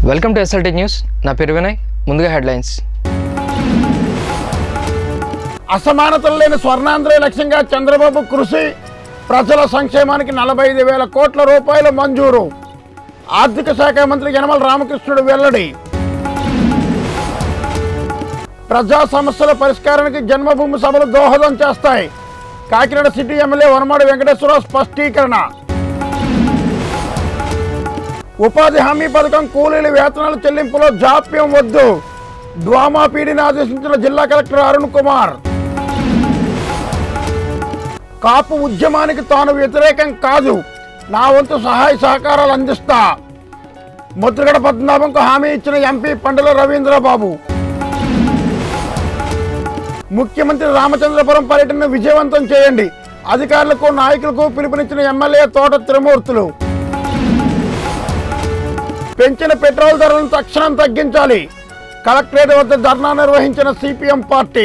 Welcome to SLT news నా పేరు వినయ్ ముందుగా హెడ్లైన్స్ అసమానతలు లేని స్వర్ణాంధ్రే లక్ష్యంగా చంద్రబాబు కృషి ప్రజల సంక్షేమానికి నలభై ఐదు వేల కోట్ల రూపాయలు మంజూరు ఆర్థిక శాఖ మంత్రి యనమల రామకృష్ణుడు వెల్లడి ప్రజా సమస్యల పరిష్కారానికి జన్మభూమి సభలు దోహదం చేస్తాయి కాకినాడ సిటీ ఎమ్మెల్యే వనమాడి వెంకటేశ్వరరావు స్పష్టీకరణ ఉపాధి హామీ పథకం కూలీల వేతనాల చెల్లింపులో జాప్యం వద్దు డ్వామా పీడీని ఆదేశించిన జిల్లా కలెక్టర్ అరుణ్ కుమార్ కాపు ఉద్యమానికి తాను వ్యతిరేకం కాదు నా వంతు సహాయ సహకారాలు అందిస్తా ముద్రగడ పద్మనాభంకు హామీ ఇచ్చిన ఎంపీ పండుల రవీంద్రబాబు ముఖ్యమంత్రి రామచంద్రపురం పర్యటనను విజయవంతం చేయండి అధికారులకు నాయకులకు పిలుపునిచ్చిన ఎమ్మెల్యే తోట త్రిమూర్తులు పెంచిన పెట్రోల్ ధరలను తక్షణం తగ్గించాలి కలెక్టరేట్ వద్ద ధర్నా నిర్వహించిన సిపిఎం పార్టీ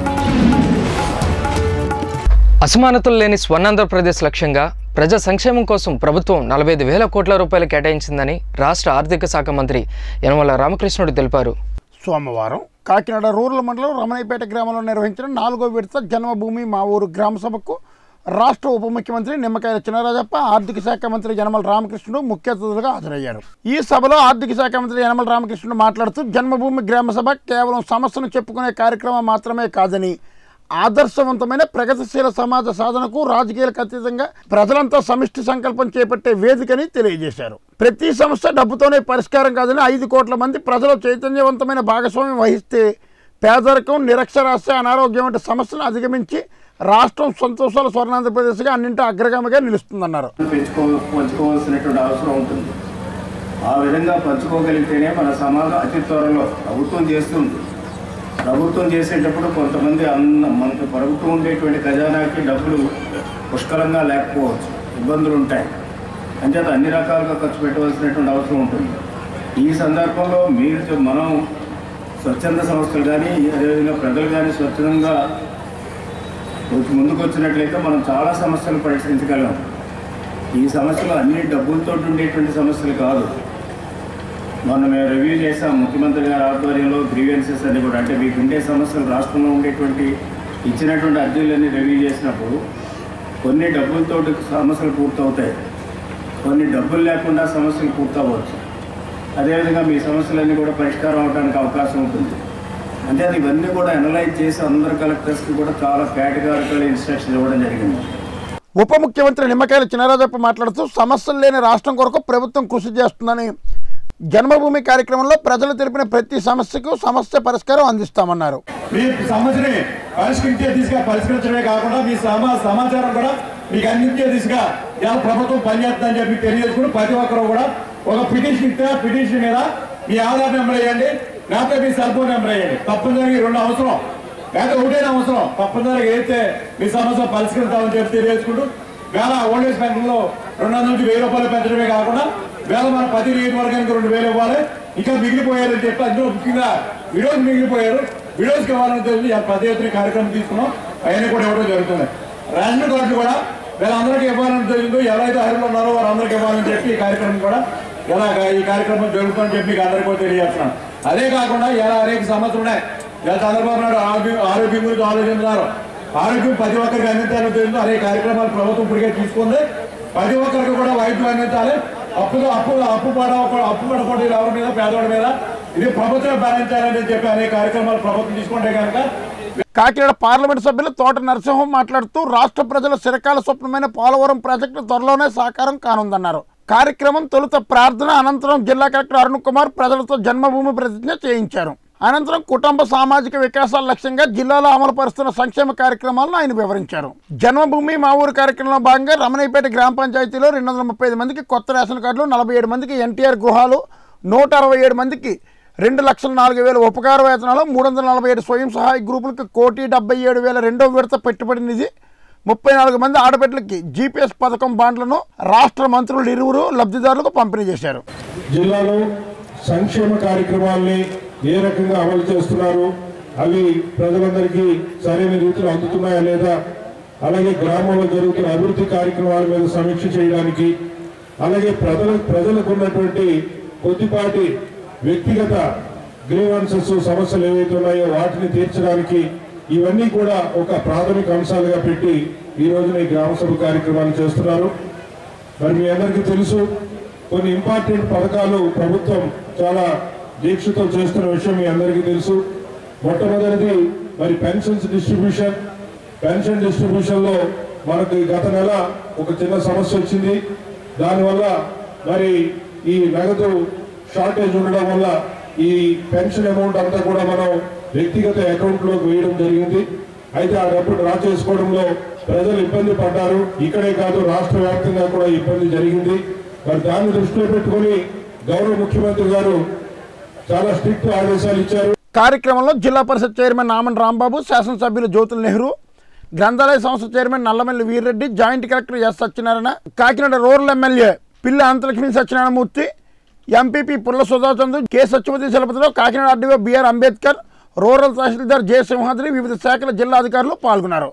అసమానతలు లేని స్వర్ణాంధ్రప్రదేశ్ లక్ష్యంగా ప్రజా సంక్షేమం కోసం ప్రభుత్వం నలభై ఐదు వేల కోట్ల రూపాయలు కేటాయించిందని రాష్ట్ర ఆర్థిక శాఖ మంత్రి యనమల రామకృష్ణుడు తెలిపారు సోమవారం కాకినాడ రూరల్ మండలం రమణయ్యపేట గ్రామంలో నిర్వహించిన నాలుగో విడత జన్మభూమి మా ఊరు గ్రామ సభకు రాష్ట్ర ఉప ముఖ్యమంత్రి నిమ్మకాయల చినరాజప్ప ఆర్థిక శాఖ మంత్రి యనమల రామకృష్ణుడు ముఖ్య అతిథులుగా హాజరయ్యారు ఈ సభలో ఆర్థిక శాఖ మంత్రి యనమల రామకృష్ణుడు మాట్లాడుతూ జన్మభూమి గ్రామ సభ కేవలం సమస్యను చెప్పుకునే కార్యక్రమం మాత్రమే కాదని ఆదర్శవంతమైన ప్రగతిశీల సమాజ సాధనకు రాజకీయాలకు అతీతంగా ప్రజలంతా సమిష్టి సంకల్పం చేపట్టే వేదికని తెలియజేశారు ప్రతి సమస్య డబ్బుతోనే పరిష్కారం కాదని ఐదు కోట్ల మంది ప్రజలు చైతన్యవంతమైన భాగస్వామ్యం వహిస్తే పేదరికం నిరక్షరాస్య అనారోగ్యం వంటి సమస్యలను అధిగమించి రాష్ట్రం సంతోషాల స్వర్ణాంధ్రప్రదేశ్గా అన్నింటి అగ్రగామిగా నిలుస్తుందన్నారు పెంచుకో పంచుకోవాల్సినటువంటి అవసరం ఉంటుంది ఆ విధంగా పంచుకోగలిగితేనే మన సమాజం అతి త్వరలో ప్రభుత్వం చేస్తుంది ప్రభుత్వం చేసేటప్పుడు కొంతమంది అన్న మనకు ప్రభుత్వం ఉండేటువంటి ఖజానాకి డబ్బులు పుష్కలంగా లేకపోవచ్చు ఇబ్బందులు ఉంటాయి అంచేత అన్ని రకాలుగా ఖర్చు పెట్టవలసినటువంటి అవసరం ఉంటుంది ఈ సందర్భంలో మీరు చె- మనం స్వచ్ఛంద సంస్థలు కానీ అదేవిధంగా ప్రజలు కానీ స్వచ్ఛందంగా వచ్చి ముందుకు వచ్చినట్లయితే మనం చాలా సమస్యలు పరిష్కరించగలం ఈ సమస్యలు అన్ని డబ్బులతో ఉండేటువంటి సమస్యలు కాదు మొన్న మేము రివ్యూ చేసాం ముఖ్యమంత్రి గారి ఆధ్వర్యంలో గ్రీవెన్సెస్ అని కూడా అంటే మీకు ఉండే సమస్యలు రాష్ట్రంలో ఉండేటువంటి ఇచ్చినటువంటి అర్జీలన్నీ రివ్యూ చేసినప్పుడు కొన్ని డబ్బులతో సమస్యలు పూర్తవుతాయి కొన్ని డబ్బులు లేకుండా సమస్యలు పూర్తవచ్చు అదేవిధంగా మీ సమస్యలన్నీ కూడా పరిష్కారం అవడానికి అవకాశం ఉంటుంది అంటే అది ఇవన్నీ కూడా అనలైజ్ చేసి అందరు కలెక్టర్స్కి కూడా చాలా కేటగారికల్ ఇన్స్ట్రక్షన్ ఇవ్వడం జరిగింది ఉప ముఖ్యమంత్రి నిమ్మకాయల చినరాజప్ప మాట్లాడుతూ సమస్యలు లేని రాష్ట్రం కొరకు ప్రభుత్వం కృషి చేస్తుందని జన్మభూమి కార్యక్రమంలో ప్రజలు తెలిపిన ప్రతి సమస్యకు సమస్య పరిష్కారం అందిస్తామన్నారు మీ సమస్యని పరిష్కరించే దిశగా పరిష్కరించడమే కాకుండా మీ సమా సమాచారం కూడా మీకు అందించే దిశగా ఇలా ప్రభుత్వం పనిచేస్తుందని చెప్పి తెలియజేసుకుని ప్రతి ఒక్కరు కూడా ఒక పిటిషన్ ఇస్తే ఆ పిటిషన్ మీద మీ ఆధార్ నెంబర్ వేయండి లేకపోతే మీ సెల్ ఫోన్ నెంబర్ వేయండి తప్పనిసరిగా ఈ రెండు అవసరం లేకపోతే ఒకటేనా అవసరం తప్పనిసరిగా అయితే మీ సమస్య పరిష్కరిస్తామని చెప్పి తెలియజేసుకుంటూ వేల ఓల్డ్ ఏజ్ పెన్షన్లో రెండు వందల నుంచి వెయ్యి రూపాయలు పెంచడమే కాకుండా వేల మన ప్రతి నియోజకవర్గానికి రెండు వేలు ఇవ్వాలి ఇంకా మిగిలిపోయారని చెప్పి అందులో ముఖ్యంగా విడోస్ మిగిలిపోయారు విడోస్కి ఇవ్వాలని తెలిసి ఆ పెద్ద ఎత్తున కార్యక్రమం తీసుకున్నాం అవన్నీ కూడా ఇవ్వడం జరుగుతుంది రేషన్ కార్డులు కూడా వీళ్ళందరికీ ఇవ్వాలని జరిగిందో ఎవరైతే అర్హులు ఉన్నారో వారందరికీ ఇవ్వాలని చెప్పి ఈ కార్యక్రమం కూడా ఇలా ఈ కార్యక్రమం జరుగుతుందని చెప్పి మీకు అందరికీ కూడా తెలియజేస్తున్నాను అదే కాకుండా ఇలా అనేక సమస్యలు ఉన్నాయి ఇలా చంద్రబాబు నాయుడు ఆరోగ్యం ఆరోగ్యం గురించి ఆలోచిస్తున్నారు ఆరోగ్యం ప్రతి ఒక్కరికి అందించాలని తెలియదు అనే కార్యక్రమాలు ప్రభుత్వం ఇప్పటికే తీసుకుంది ప్రతి ఒక్కరికి కూడా వైద్యం అందించాలి అప్పుగా అప్పు అప్పు పడ అప్పు పడకూడదు ఎవరి మీద పేదవాడి మీద ఇది ప్రభుత్వం భరించాలని చెప్పి అనే కార్యక్రమాలు ప్రభుత్వం తీసుకుంటే కనుక కాకినాడ పార్లమెంట్ సభ్యులు తోట నరసింహం మాట్లాడుతూ రాష్ట్ర ప్రజల చిరకాల స్వప్నమైన పోలవరం ప్రాజెక్టు త్వరలోనే సాకారం కానుందన్నారు కార్యక్రమం తొలుత ప్రార్థన అనంతరం జిల్లా కలెక్టర్ అరుణ్ కుమార్ ప్రజలతో జన్మభూమి ప్రతిజ్ఞ చేయించారు అనంతరం కుటుంబ సామాజిక వికాసాల లక్ష్యంగా జిల్లాలో అమలు పరుస్తున్న సంక్షేమ కార్యక్రమాలను ఆయన వివరించారు జన్మభూమి మా ఊరు కార్యక్రమంలో భాగంగా రమణయ్యపేట గ్రామ పంచాయతీలో రెండు వందల ముప్పై ఐదు మందికి కొత్త రేషన్ కార్డులు నలభై ఏడు మందికి ఎన్టీఆర్ గృహాలు నూట అరవై ఏడు మందికి రెండు లక్షల నాలుగు వేల ఉపకార వేతనాలు మూడు వందల నలభై ఏడు స్వయం సహాయ గ్రూపులకు కోటి డెబ్బై ఏడు వేల రెండో విడత పెట్టుబడి నిధి ముప్పై నాలుగు మంది ఆడబిడ్డలకి జీపీఎస్ పథకం బాండ్లను రాష్ట్ర మంత్రులు ఇరువురు లబ్ధిదారులకు పంపిణీ చేశారు జిల్లాలో సంక్షేమ కార్యక్రమాల్ని ఏ రకంగా అమలు చేస్తున్నారు అవి ప్రజలందరికీ సరైన రీతిలో అందుతున్నాయా లేదా అలాగే గ్రామంలో జరుగుతున్న అభివృద్ధి కార్యక్రమాల మీద సమీక్ష చేయడానికి అలాగే ప్రజల ప్రజలకు ఉన్నటువంటి కొద్దిపాటి వ్యక్తిగత గ్రీవాన్సెస్ సమస్యలు ఏవైతే ఉన్నాయో వాటిని తీర్చడానికి ఇవన్నీ కూడా ఒక ప్రాథమిక అంశాలుగా పెట్టి ఈ రోజున ఈ గ్రామ సభ కార్యక్రమాన్ని చేస్తున్నారు మరి మీ అందరికీ తెలుసు కొన్ని ఇంపార్టెంట్ పథకాలు ప్రభుత్వం చాలా దీక్షతో చేస్తున్న విషయం మీ అందరికీ తెలుసు మొట్టమొదటిది మరి పెన్షన్స్ డిస్ట్రిబ్యూషన్ పెన్షన్ డిస్ట్రిబ్యూషన్ లో మనకు ఈ గత నెల ఒక చిన్న సమస్య వచ్చింది దానివల్ల మరి ఈ నగదు షార్టేజ్ ఉండడం వల్ల ఈ పెన్షన్ అమౌంట్ అంతా కూడా మనం వ్యక్తిగత అకౌంట్ లోకి వేయడం జరిగింది అయితే ఆ డబ్బు డ్రా చేసుకోవడంలో ప్రజలు ఇబ్బంది పడ్డారు ఇక్కడే కాదు రాష్ట్ర వ్యాప్తంగా కూడా ఇబ్బంది జరిగింది మరి దాన్ని దృష్టిలో పెట్టుకొని గౌరవ ముఖ్యమంత్రి గారు చాలా స్ట్రిక్ట్ ఆదేశాలు ఇచ్చారు కార్యక్రమంలో జిల్లా పరిషత్ చైర్మన్ నామన్ రాంబాబు శాసనసభ్యులు జ్యోతుల నెహ్రూ గ్రంథాలయ సంస్థ chairman Nallamalli Veerreddy joint collector S Satyanarayana Kakinada rural MLA Pilla Anantalakshmi Satyanarayanamurthy MPP Pulla Sudhachandra K Satyavathi శలపతిలో Kakinada RDO B R Ambedkar rural tahsildar J Simhadri వివిధ శాఖల జిల్లా అధికారులు పాల్గొన్నారు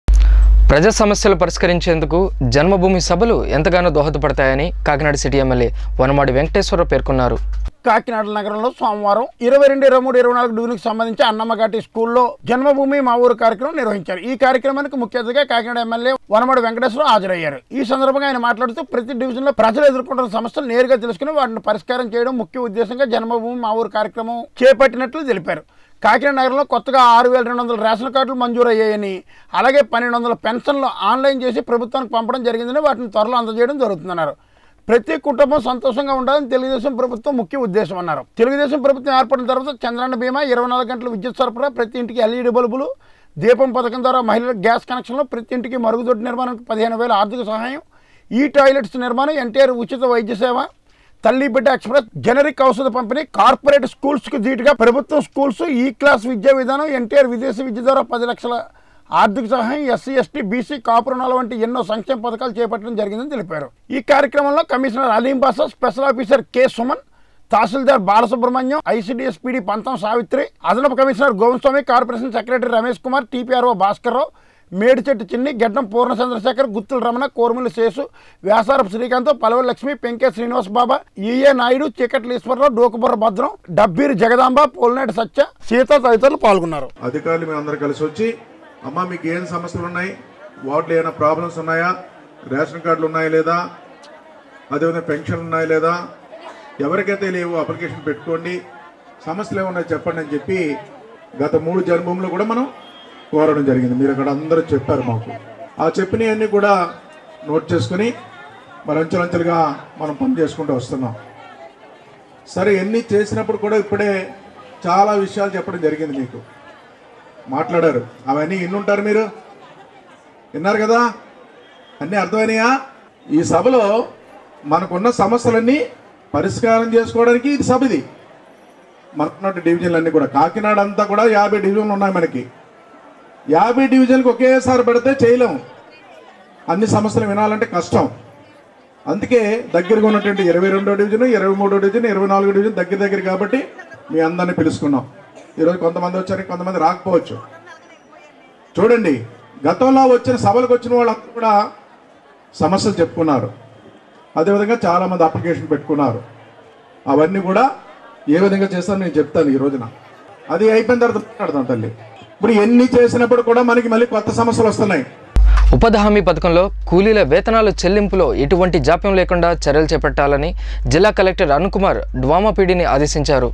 ప్రజా సమస్యలు పరిష్కరించేందుకు జన్మభూమి సభలు ఎంతగానో దోహదపడతాయని కాకినాడ సిటీ ఎమ్మెల్యే వనమాడి వెంకటేశ్వరరావు పేర్కొన్నారు కాకినాడ నగరంలో సోమవారం ఇరవై రెండు ఇరవై మూడు ఇరవై నాలుగు డివిజన్కి సంబంధించి అన్నమ్మఘాటి స్కూల్లో జన్మభూమి మా ఊరు కార్యక్రమం నిర్వహించారు ఈ కార్యక్రమానికి ముఖ్య అతిథిగా కాకినాడ ఎమ్మెల్యే వనమడి వెంకటేశ్వరరావు హాజరయ్యారు ఈ సందర్భంగా ఆయన మాట్లాడుతూ ప్రతి డివిజన్లో ప్రజలు ఎదుర్కొంటున్న సమస్యలు నేరుగా తెలుసుకుని వాటిని పరిష్కారం చేయడం ముఖ్య ఉద్దేశంగా జన్మభూమి మా ఊరు కార్యక్రమం చేపట్టినట్లు తెలిపారు కాకినాడ నగరంలో కొత్తగా ఆరు వేల రెండు వందల రేషన్ కార్డులు మంజూరు అయ్యాయని అలాగే పన్నెండు వందల పెన్షన్లు ఆన్లైన్ చేసి ప్రభుత్వానికి పంపడం జరిగిందని వాటిని త్వరలో అందజేయడం జరుగుతుందన్నారు ప్రతి కుటుంబం సంతోషంగా ఉండాలని తెలుగుదేశం ప్రభుత్వం ముఖ్య ఉద్దేశం అన్నారు తెలుగుదేశం ప్రభుత్వం ఏర్పడిన తర్వాత చంద్రన్న బీమా ఇరవై నాలుగు గంటల విద్యుత్ సరఫరా ప్రతి ఇంటికి ఎల్ఈడి బల్బులు దీపం పథకం ద్వారా మహిళలకు గ్యాస్ కనెక్షన్లు ప్రతి ఇంటికి మరుగుదొడ్డి నిర్మాణానికి పదిహేను వేల ఆర్థిక సహాయం ఈ టాయిలెట్స్ నిర్మాణం ఎన్టీఆర్ ఉచిత వైద్య సేవ తల్లి బిడ్డ ఎక్స్ప్రెస్ జనరిక్ ఔషధ పంపిణీ కార్పొరేట్ స్కూల్స్కి ధీటుగా ప్రభుత్వం స్కూల్స్ ఈ క్లాస్ విద్యా విధానం ఎన్టీఆర్ విదేశీ విద్య ద్వారా పది లక్షల ఆర్థిక సహాయం ఎస్సీ ఎస్టీ బీసీ కాపు రుణాల వంటి ఎన్నో సంక్షేమ పథకాలు చేపట్టడం జరిగిందని తెలిపారు ఈ కార్యక్రమంలో commissioner Aleem Basha special officer K Suman tahsildar Balasubrahmanyam ICDS PD Pantham Savitri అదనపు commissioner Govindaswamy corporation secretary Ramesh Kumar TPRO Bhaskarrao Medichettu Chinni Gaddam Purna Chandrasekhar Guttula Ramana Kormila Seshu Vyasarapu Srikanth Palavala Lakshmi Penke Srinivas Baba EA Naidu Cheekatla Eswararao Dokuburra Bhadram Dabbiri Jagadamba Polinati సత్య సీత తదితరులు పాల్గొన్నారు అధికారులు మేము అందరు కలిసి వచ్చి అమ్మ మీకు ఏం సమస్యలు ఉన్నాయి వార్డులో ఏమైనా ప్రాబ్లమ్స్ ఉన్నాయా రేషన్ కార్డులు ఉన్నాయా లేదా అదేవిధంగా పెన్షన్లు ఉన్నాయా లేదా ఎవరికైతే లేవు అప్లికేషన్ పెట్టుకోండి సమస్యలు ఏమున్నాయో చెప్పండి అని చెప్పి గత మూడు జన్మభూములు కూడా మనం కోరడం జరిగింది మీరు అక్కడ అందరూ చెప్పారు మాకు ఆ చెప్పినవన్నీ కూడా నోట్ చేసుకుని మరి అంచెలంచెలుగా మనం పని చేసుకుంటూ వస్తున్నాం సరే ఎన్ని చేసినప్పుడు కూడా ఇప్పుడే చాలా విషయాలు చెప్పడం జరిగింది మీకు మాట్లాడారు అవన్నీ ఇన్నుంటారు మీరు విన్నారు కదా అన్నీ అర్థమైనాయా ఈ సభలో మనకున్న సమస్యలన్నీ పరిష్కారం చేసుకోవడానికి ఇది సభ ఇది మనకున్న డివిజన్లు అన్నీ కూడా కాకినాడ అంతా కూడా యాభై డివిజన్లు ఉన్నాయి మనకి యాభై డివిజన్లకు ఒకేసారి పెడితే చేయలేము అన్ని సమస్యలు వినాలంటే కష్టం అందుకే దగ్గరగా ఉన్నటువంటి ఇరవై రెండో డివిజన్ ఇరవై మూడో డివిజన్ ఇరవై నాలుగో డివిజన్ దగ్గర దగ్గర కాబట్టి మీ అందరినీ పిలుచుకున్నాం ఈరోజు కొంతమంది వచ్చారు కొంతమంది రాకపోవచ్చు చూడండి గతంలో వచ్చిన సభలకు వచ్చిన వాళ్ళందరూ కూడా సమస్యలు చెప్పుకున్నారు అదేవిధంగా చాలామంది అప్లికేషన్ పెట్టుకున్నారు అవన్నీ కూడా ఏ విధంగా చేస్తాను నేను చెప్తాను ఈ రోజున అది అయిపోయిన తర్వాత మాట్లాడతాం తల్లి ఇప్పుడు ఎన్ని చేసినప్పుడు కూడా మనకి మళ్ళీ కొత్త సమస్యలు వస్తున్నాయి ఉపాధి హామీ పథకంలో కూలీల వేతనాల చెల్లింపులో ఎటువంటి జాప్యం లేకుండా చర్యలు చేపట్టాలని జిల్లా కలెక్టర్ అరుణ్ కుమార్ డ్వామాపీడీని ఆదేశించారు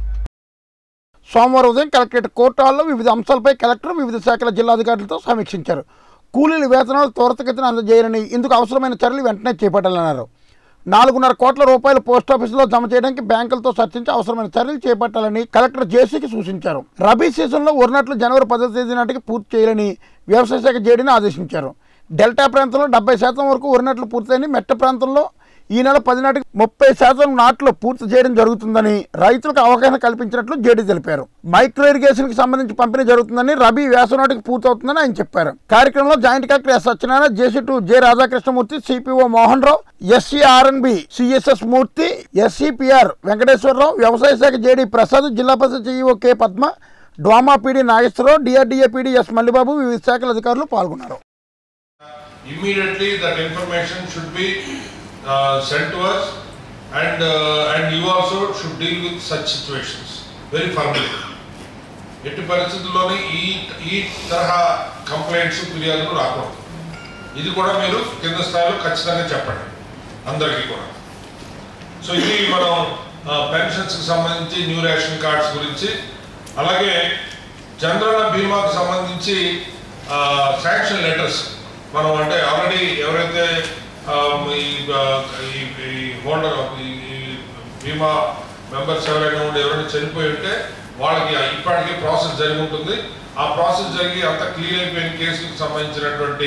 సోమవారం ఉదయం కలెక్టరేట్ కోర్టు హాల్లో వివిధ అంశాలపై కలెక్టర్ వివిధ శాఖల జిల్లాధికారులతో సమీక్షించారు కూలీల వేతనాలు త్వరితగతిన అందజేయాలని ఇందుకు అవసరమైన చర్యలు వెంటనే చేపట్టాలన్నారు నాలుగున్నర కోట్ల రూపాయలు పోస్ట్ ఆఫీసులో జమ చేయడానికి బ్యాంకులతో చర్చించి అవసరమైన చర్యలు చేపట్టాలని కలెక్టర్ జేసీకి సూచించారు రబీ సీజన్లో వరినట్లు జనవరి పదో తేదీ నాటికి పూర్తి చేయాలని వ్యవసాయ శాఖ జేడీని ఆదేశించారు డెల్టా ప్రాంతంలో డెబ్బై శాతం వరకు వరినట్లు పూర్తయిన మెట్ట ప్రాంతంలో ఈ నెల పది నాటికి ముప్పై శాతం నాట్లు పూర్తి చేయడం జరుగుతుందని రైతులకు అవగాహన కల్పించినట్లు జేడీ తెలిపారు మైక్రో ఇరిగేషన్ కి సంబంధించి పంపిణీ జరుగుతుందని రబీ వేసవి నాటికి పూర్తవుతుందని ఆయన చెప్పారు కార్యక్రమంలో joint collector S Satyanarayana JC two J Radhakrishnamurthy CPO Mohan Rao SCRNB CSS Murthy SCPR Venkateswararao వ్యవసాయ శాఖ JD Prasad Zilla Parishad CEO K Padma DWAMA PD Nageswararao DRDA PD S Mallibabu వివిధ శాఖల అధికారులు పాల్గొన్నారు immediately that information should be uh, sent to us and uh, and you also should deal with such situations very firmly. ఎట్టి పరిస్థితుల్లోనే ఈ ఈ తరహా కంప్లైంట్స్ ఫిర్యాదులు రాకూడదు ఇది కూడా మీరు కింద స్థాయిలో ఖచ్చితంగా చెప్పండి అందరికీ కూడా సో ఇది మనం పెన్షన్స్కి సంబంధించి న్యూ రేషన్ కార్డ్స్ గురించి అలాగే జనరల్ బీమాకు సంబంధించి శాంక్షన్ లెటర్స్ మనం అంటే ఆల్రెడీ ఎవరైతే ఆ, ఈ ఆ, ఈ- ఈ హోల్డర్ ఆఫ్ ఈ ఈ బీమా మెంబర్స్ ఎవరైనా ఉండి ఎవరైనా చనిపోయి ఉంటే వాళ్ళకి ఇప్పటికీ ప్రాసెస్ జరిగి ఉంటుంది ఆ ప్రాసెస్ జరిగి అంత క్లియర్ అయిపోయిన కేసులకు సంబంధించినటువంటి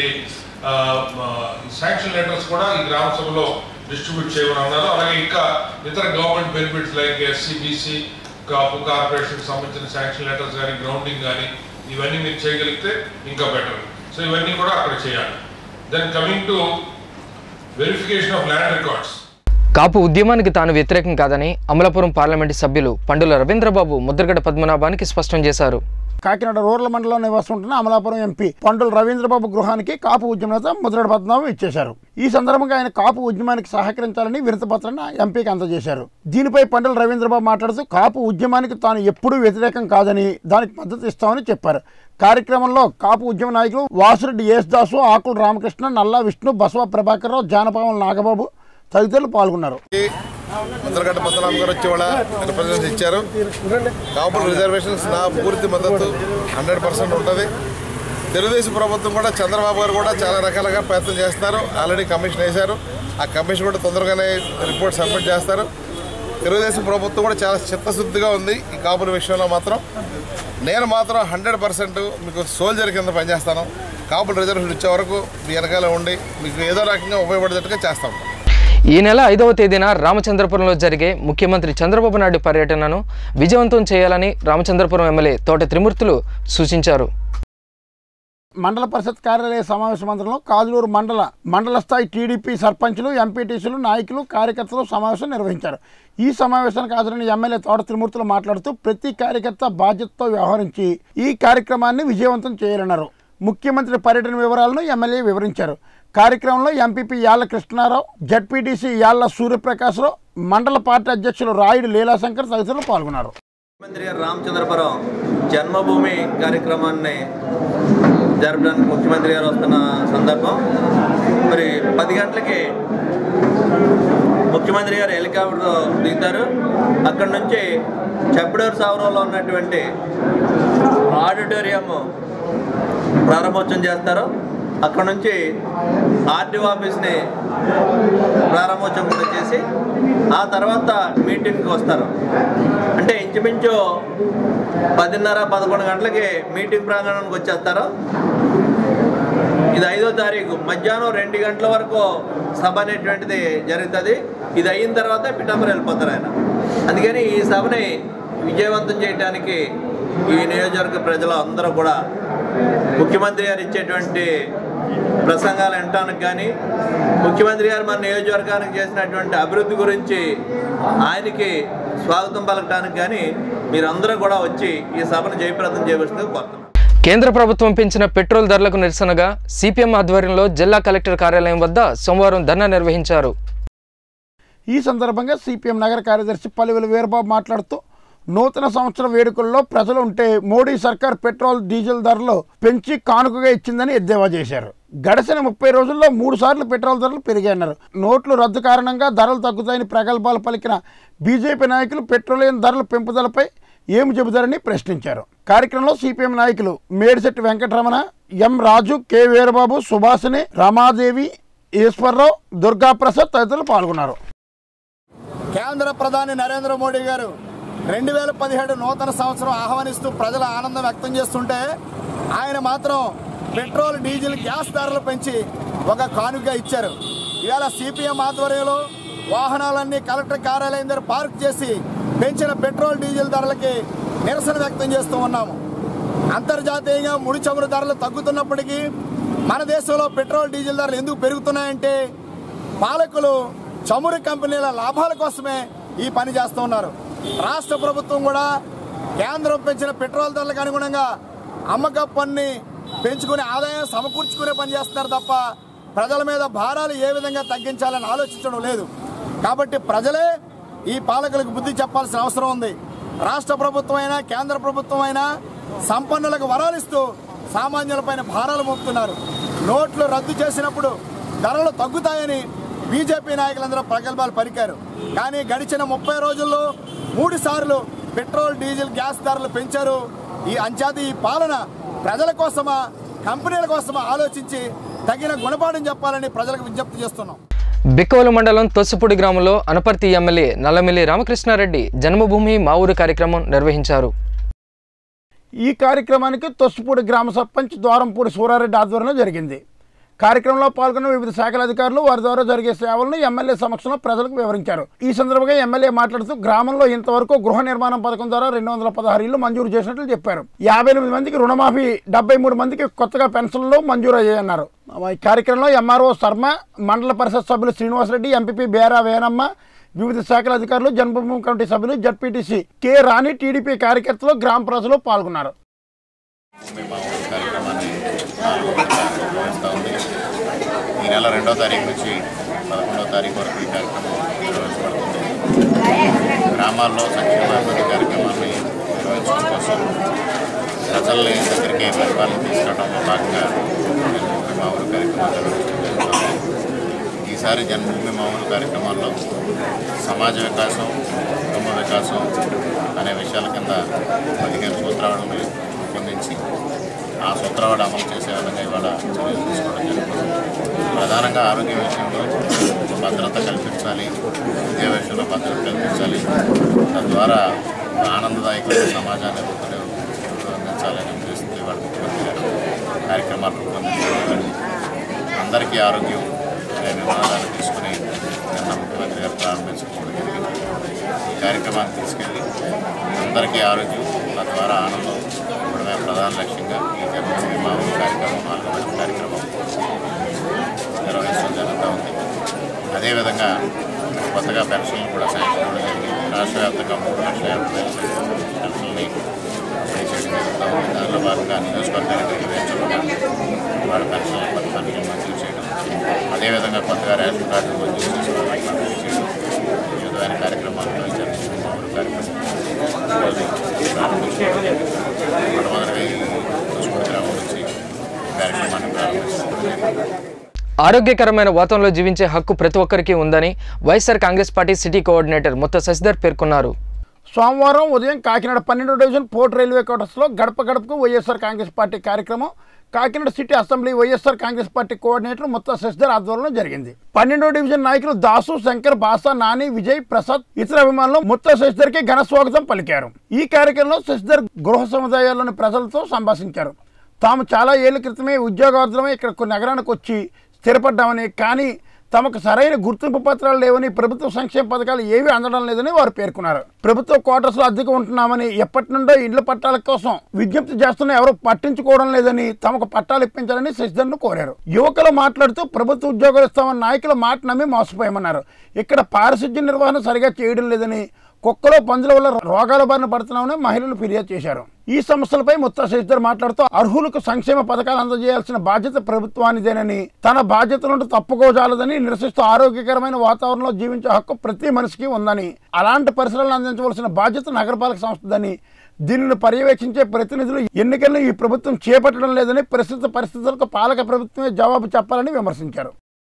శాంక్షన్ లెటర్స్ కూడా ఈ గ్రామ సభలో డిస్ట్రిబ్యూట్ చేయమని అన్నారు అలాగే ఇంకా ఇతర government benefits like SC BC Kapu కార్పొరేషన్కి సంబంధించిన శాంక్షన్ లెటర్స్ కానీ గ్రౌండింగ్ కానీ ఇవన్నీ మీరు చేయగలిగితే ఇంకా బెటర్ సో ఇవన్నీ కూడా అక్కడ చేయాలి then coming to verification of land records Kapu ఉద్యమానికి తాను వ్యతిరేకం కాదని అమలాపురం పార్లమెంటు సభ్యులు పండుల రవీంద్రబాబు ముద్రగడ పద్మనాభానికి స్పష్టం చేశారు కాకినాడ రూరల్ మండలంలో నివసిస్తున్న అమలాపురం ఎంపీ పండుల రవీంద్రబాబు గృహానికి కాపు ఉద్యమ నేత ముద్రగడ పద్మనాభం ఇచ్చేశారు ఈ సందర్భంగా ఆయన కాపు ఉద్యమానికి సహకరించాలని వినతిపత్రాన్ని ఎంపీకి అందజేశారు దీనిపై పండుల రవీంద్రబాబు మాట్లాడుతూ కాపు ఉద్యమానికి తాను ఎప్పుడూ వ్యతిరేకం కాదని దానికి మద్దతు ఇస్తామని చెప్పారు కార్యక్రమంలో కాపు ఉద్యమ నాయకులు వాసురెడ్డి యేసుదాసు ఆకుల రామకృష్ణ నల్లా విష్ణు బసవ ప్రభాకర్రావు జానపావల నాగబాబు తదితరులు పాల్గొన్నారు ముద్రగడ్డ పద్మనాభం గారు వచ్చి వాళ్ళ రిప్రజెంటేషన్ ఇచ్చారు కాపుల రిజర్వేషన్స్ నా పూర్తి మద్దతు హండ్రెడ్ పర్సెంట్ ఉంటుంది తెలుగుదేశం ప్రభుత్వం కూడా చంద్రబాబు గారు కూడా చాలా రకాలుగా ప్రయత్నం చేస్తున్నారు ఆల్రెడీ కమిషన్ వేశారు ఆ కమిషన్ కూడా తొందరగానే రిపోర్ట్ సబ్మిట్ చేస్తారు తెలుగుదేశం ప్రభుత్వం కూడా చాలా చిత్తశుద్ధిగా ఉంది ఈ కాపుల విషయంలో మాత్రం నేను మాత్రం హండ్రెడ్ పర్సెంట్ మీకు సోల్జర్ కింద పనిచేస్తాను కాపుల రిజర్వేషన్ ఇచ్చే వరకు మీ వెనకాల ఉండి మీకు ఏదో రకంగా ఉపయోగపడేటట్టుగా చేస్తాం ఈ నెల ఐదవ తేదీన రామచంద్రపురంలో జరిగే ముఖ్యమంత్రి చంద్రబాబు నాయుడు పర్యటనను విజయవంతం చేయాలని రామచంద్రపురం ఎమ్మెల్యే తోట త్రిమూర్తులు సూచించారు మండల పరిషత్ కార్యాలయ సమావేశ మందిరంలో కాజులూరు మండల మండల స్థాయి టీడీపీ సర్పంచులు ఎంపీటీసీలు నాయకులు కార్యకర్తలు సమావేశం నిర్వహించారు ఈ సమావేశానికి హాజరైన ఎమ్మెల్యే తోట త్రిమూర్తులు మాట్లాడుతూ ప్రతి కార్యకర్త బాధ్యతతో వ్యవహరించి ఈ కార్యక్రమాన్ని విజయవంతం చేయాలన్నారు ముఖ్యమంత్రి పర్యటన వివరాలను ఎమ్మెల్యే వివరించారు కార్యక్రమంలో ఎంపీపీ యాళ్ల కృష్ణారావు జడ్పీటీసీ యాళ్ల సూర్యప్రకాశ్రావు మండల పార్టీ అధ్యక్షులు రాయుడు లీలాశంకర్ తదితరులు పాల్గొన్నారు ముఖ్యమంత్రి గారు రామచంద్రపురం జన్మభూమి కార్యక్రమాన్ని జరపడానికి ముఖ్యమంత్రి గారు వస్తున్న సందర్భం మరి పది గంటలకి ముఖ్యమంత్రి గారు హెలికాప్టర్తో దిగుతారు అక్కడ నుంచి చెప్పడూరు సావరంలో ఉన్నటువంటి ఆడిటోరియం ప్రారంభోత్సవం చేస్తారు అక్కడ నుంచి ఆర్టీఓ ఆఫీస్ని ప్రారంభోత్సవం కూడా చేసి ఆ తర్వాత మీటింగ్కి వస్తారు అంటే ఇంచుమించు పదిన్నర పదకొండు గంటలకి మీటింగ్ ప్రాంగణానికి వచ్చేస్తారు ఇది ఐదో తారీఖు మధ్యాహ్నం రెండు గంటల వరకు సభ అనేటువంటిది జరుగుతుంది ఇది అయిన తర్వాత పిఠాపురం వెళ్ళిపోతారు ఆయన అందుకని ఈ సభని విజయవంతం చేయడానికి ఈ నియోజకవర్గ ప్రజలు అందరూ కూడా ముఖ్యమంత్రి గారు ఇచ్చేటువంటి ప్రసంగాలు వినటానికి కానీ ముఖ్యమంత్రి గారు మన నియోజకవర్గానికి చేసినటువంటి అభివృద్ధి గురించి ఆయనకి స్వాగతం పలకటానికి కానీ మీరందరూ కూడా వచ్చి ఈ సభను జయప్రదం చేయవలసిందిగా కోరుతున్నాం కేంద్ర ప్రభుత్వం పెంచిన పెట్రోల్ ధరలకు నిరసనగా సిపిఎం ఆధ్వర్యంలో జిల్లా కలెక్టర్ కార్యాలయం వద్ద సోమవారం ధర్నా నిర్వహించారు ఈ సందర్భంగా సిపిఎం నగర కార్యదర్శి పల్లెవెల వీరబాబు మాట్లాడుతూ నూతన సంవత్సర వేడుకల్లో ప్రజలు ఉంటే మోడీ సర్కార్ పెట్రోల్ డీజిల్ ధరలు పెంచి కానుకగా ఇచ్చిందని ఎద్దేవా చేశారు గడిచిన ముప్పై రోజుల్లో మూడు సార్లు పెట్రోల్ ధరలు పెరిగాయన్నారు నోట్లు రద్దు కారణంగా ధరలు తగ్గుతాయని ప్రగల్భాలు పలికిన బీజేపీ నాయకులు పెట్రోలియం ధరల పెంపుదలపై ఏమి చెబుతారని ప్రశ్నించారు కార్యక్రమంలో సిపిఎం నాయకులు మేడిశెట్టి వెంకటరమణ ఎం రాజు కె వీరబాబు సుభాషిణి రమాదేవి ఈశ్వరరావు దుర్గాప్రసాద్ తదితరులు పాల్గొన్నారు కేంద్ర ప్రధాని నరేంద్ర మోడీ గారు రెండు వేల పదిహేడు నూతన సంవత్సరం ఆహ్వానిస్తూ ప్రజల ఆనందం వ్యక్తం చేస్తుంటే ఆయన మాత్రం పెట్రోల్ డీజిల్ గ్యాస్ ధరలు పెంచి ఒక కానుక ఇచ్చారు ఇవాళ సిపిఎం ఆధ్వర్యంలో వాహనాలన్నీ కలెక్టర్ కార్యాలయం దగ్గర పార్క్ చేసి పెంచిన పెట్రోల్ డీజిల్ ధరలకి నిరసన వ్యక్తం చేస్తూ ఉన్నాము అంతర్జాతీయంగా ముడి చమురు ధరలు తగ్గుతున్నప్పటికీ మన దేశంలో పెట్రోల్ డీజిల్ ధరలు ఎందుకు పెరుగుతున్నాయంటే పాలకులు చమురు కంపెనీల లాభాల కోసమే ఈ పని చేస్తూ ఉన్నారు రాష్ట్ర ప్రభుత్వం కూడా కేంద్రం పెంచిన పెట్రోల్ ధరలకు అనుగుణంగా అమ్మక పన్ని పెంచుకునే ఆదాయం సమకూర్చుకునే పని చేస్తున్నారు తప్ప ప్రజల మీద భారాలు ఏ విధంగా తగ్గించాలని ఆలోచించడం లేదు కాబట్టి ప్రజలే ఈ పాలకులకు బుద్ధి చెప్పాల్సిన అవసరం ఉంది రాష్ట్ర ప్రభుత్వం అయినా కేంద్ర ప్రభుత్వం అయినా సంపన్నులకు వరాలిస్తూ సామాన్యులపైన భారాలు మోపుతున్నారు నోట్లు రద్దు చేసినప్పుడు ధరలు తగ్గుతాయని బీజేపీ నాయకులందరూ ప్రగల్భాలు పలికారు కానీ గడిచిన ముప్పై రోజుల్లో మూడు సార్లు పెట్రోల్ డీజిల్ గ్యాస్ ధరలు పెంచారు ఈ అంచాది ఈ పాలన ప్రజల కోసమా కంపెనీల కోసమా ఆలోచించి తగిన గుణపాఠం చెప్పాలని ప్రజలకు విజ్ఞప్తి చేస్తున్నాం బిక్కవోలు మండలం తొస్సుపూడి గ్రామంలో అనపర్తి ఎమ్మెల్యే నల్లమిల్లి రామకృష్ణారెడ్డి జన్మభూమి మా ఊరు కార్యక్రమం నిర్వహించారు ఈ కార్యక్రమానికి తొస్సుపూడి గ్రామ సర్పంచ్ ద్వారంపూడి సూరారెడ్డి ఆధ్వర్యంలో జరిగింది కార్యక్రమంలో పాల్గొన్న వివిధ శాఖల అధికారులు వారి ద్వారా జరిగే సేవలను ఎమ్మెల్యే సమక్షంలో ప్రజలకు వివరించారు ఈ సందర్భంగా ఎమ్మెల్యే మాట్లాడుతూ గ్రామంలో ఇంతవరకు గృహ నిర్మాణం పథకం ద్వారా రెండు వందల పదహారు ఇళ్లు మంజూరు చేసినట్లు చెప్పారు యాభై ఎనిమిది మందికి రుణమాఫీ డెబ్బై మూడు మందికి కొత్తగా పెన్షన్లు మంజూరు అయ్యాయన్నారు ఈ కార్యక్రమంలో ఎంఆర్ఓ శర్మ మండల పరిషత్ సభ్యులు శ్రీనివాసరెడ్డి ఎంపీపీ బేరా వేనమ్మ వివిధ శాఖల అధికారులు జన్మభూమి కమిటీ సభ్యులు జడ్పీటీసీ కె రాణి టీడీపీ కార్యకర్తలు గ్రామ ప్రజలు పాల్గొన్నారు మా ఊరు కార్యక్రమాన్ని నాలుగో విడత నిర్వహిస్తూ ఉంది ఈ నెల రెండో తారీఖు నుంచి పదకొండో తారీఖు వరకు ఈ కార్యక్రమం నిర్వహించబడుతుంది గ్రామాల్లో సంక్షేమ అభివృద్ధి కార్యక్రమాన్ని నిర్వహించడం కోసం ప్రజల్ని దగ్గరికి పరిపాలన తీసుకురావడంలో భాగంగా జన్మభూమి మా ఊరు కార్యక్రమం నిర్వహించడం జరుగుతుంది ఈసారి జన్మభూమి మా ఊరు కార్యక్రమాల్లో సమాజ వికాసం కుటుంబ వికాసం అనే విషయాల కింద పదిహేను సూత్రాలను రూపొందించి ఆ సూత్రావళి అమలు చేసే విధంగా ఇవాళ చర్యలు తీసుకోవడం జరుగుతుంది ప్రధానంగా ఆరోగ్య విషయంలో భద్రత కల్పించాలి విద్యా విషయంలో భద్రత కల్పించాలి తద్వారా ఆనందదాయకమైన సమాజాన్ని రూపొంది రూపొందించాలనే ఉద్దేశంతో ఇవాళ ముఖ్యమంత్రి గారు కార్యక్రమాలు రూపొందించారు అందరికీ ఆరోగ్యం అనే నినాదాన్ని తీసుకుని నిన్న ముఖ్యమంత్రి గారు ప్రారంభించుకోవడం జరిగింది ఈ కార్యక్రమాన్ని తీసుకెళ్ళి అందరికీ ఆరోగ్యం తద్వారా ఆనందం ఇవ్వడమే ప్రధాన లక్ష్యంగా ఈ జన్మభూమి మా ఊరు కార్యక్రమం నాలుగో విడత కార్యక్రమం నిర్వహించడం జరుగుతూ ఉంది అదేవిధంగా కొత్తగా పెన్షన్లు కూడా శాంక్షన్ ఇవ్వడం జరిగింది రాష్ట్ర వ్యాప్తంగా మూడు లక్షల యాభై వేల పెన్షన్ని పంపిణీ చేయడం జరుగుతూ ఉంది దానిలో భాగంగా నియోజకవర్గానికి వేయించకుండా వాళ్ళ పెన్షన్లు కొత్త పెన్షన్లు మంజూరు చేయడం అదేవిధంగా కొత్తగా రేషన్ కార్డు మంజూరు చేసి వాళ్ళకి పంపిణీ చేయడం ఈ విధమైన కార్యక్రమాల్లో జరుగుతుంది మా ఊరు కార్యక్రమం ఈరోజు ప్రారంభించడం జరిగింది మొట్టమొదటిగా ఈ చూసుకుని గ్రామం నుంచి ఈ కార్యక్రమాన్ని ప్రారంభించడం జరిగింది ఆరోగ్యకరమైన వాతావరణంలో జీవించే హక్కు ప్రతి ఒక్కరికి ఉందని YSR Congress party city coordinator Mutha Sasidhar పేర్కొన్నారు సోమవారం ఉదయం కాకినాడ పన్నెండో డివిజన్ పోర్ట్ రైల్వే క్వార్టర్స్లో గడప గడపకు వైఎస్ఆర్ కాంగ్రెస్ పార్టీ కార్యక్రమం Kakinada city assembly YSR Congress party coordinator Mutha Sasidhar ఆధ్వర్యంలో జరిగింది పన్నెండో డివిజన్ నాయకులు దాసు శంకర్ బాసా నాని విజయ్ ప్రసాద్ ఇతర అభిమానులు ముత్త శశిధర్కి ఘన స్వాగతం పలికారు ఈ కార్యక్రమంలో శశిధర్ గృహ సముదాయాల్లోని ప్రజలతో సంభాషించారు తాము చాలా ఏళ్ల క్రితమే ఉద్యోగార్థులమే ఇక్కడ కొన్ని నగరానికి వచ్చి స్థిరపడ్డామని కానీ తమకు సరైన గుర్తింపు పత్రాలు లేవని ప్రభుత్వ సంక్షేమ పథకాలు ఏవీ అందడం లేదని వారు పేర్కొన్నారు ప్రభుత్వ క్వార్టర్స్లో అద్దెకు ఉంటున్నామని ఎప్పటి నుండో ఇండ్ల పట్టాల కోసం విజ్ఞప్తి చేస్తున్నా ఎవరు పట్టించుకోవడం లేదని తమకు పట్టాలు ఇప్పించాలని శశిధర్ను కోరారు యువకులు మాట్లాడుతూ ప్రభుత్వ ఉద్యోగాలు ఇస్తామని నాయకుల మాట నమ్మి మోసపోయామన్నారు ఇక్కడ పారిశుద్ధ్య నిర్వహణ సరిగా చేయడం లేదని కుక్కలో పందుల వల్ల రోగాల బారిన పడుతున్నామని మహిళలు ఫిర్యాదు చేశారు ఈ సమస్యలపై ముత్తా శశిధర్ మాట్లాడుతూ అర్హులకు సంక్షేమ పథకాలు అందజేయాల్సిన బాధ్యత ప్రభుత్వానిదేనని తన బాధ్యత నుండి తప్పుకోజాలదని నిరసిస్తూ ఆరోగ్యకరమైన వాతావరణంలో జీవించే హక్కు ప్రతి మనిషికి ఉందని అలాంటి పరిసరాలను అందించవలసిన బాధ్యత నగరపాలక సంస్థదని దీనిని పర్యవేక్షించే ప్రతినిధులు ఎన్నికలను ఈ ప్రభుత్వం చేపట్టడం లేదని ప్రస్తుత పరిస్థితులకు పాలక ప్రభుత్వమే జవాబు చెప్పాలని విమర్శించారు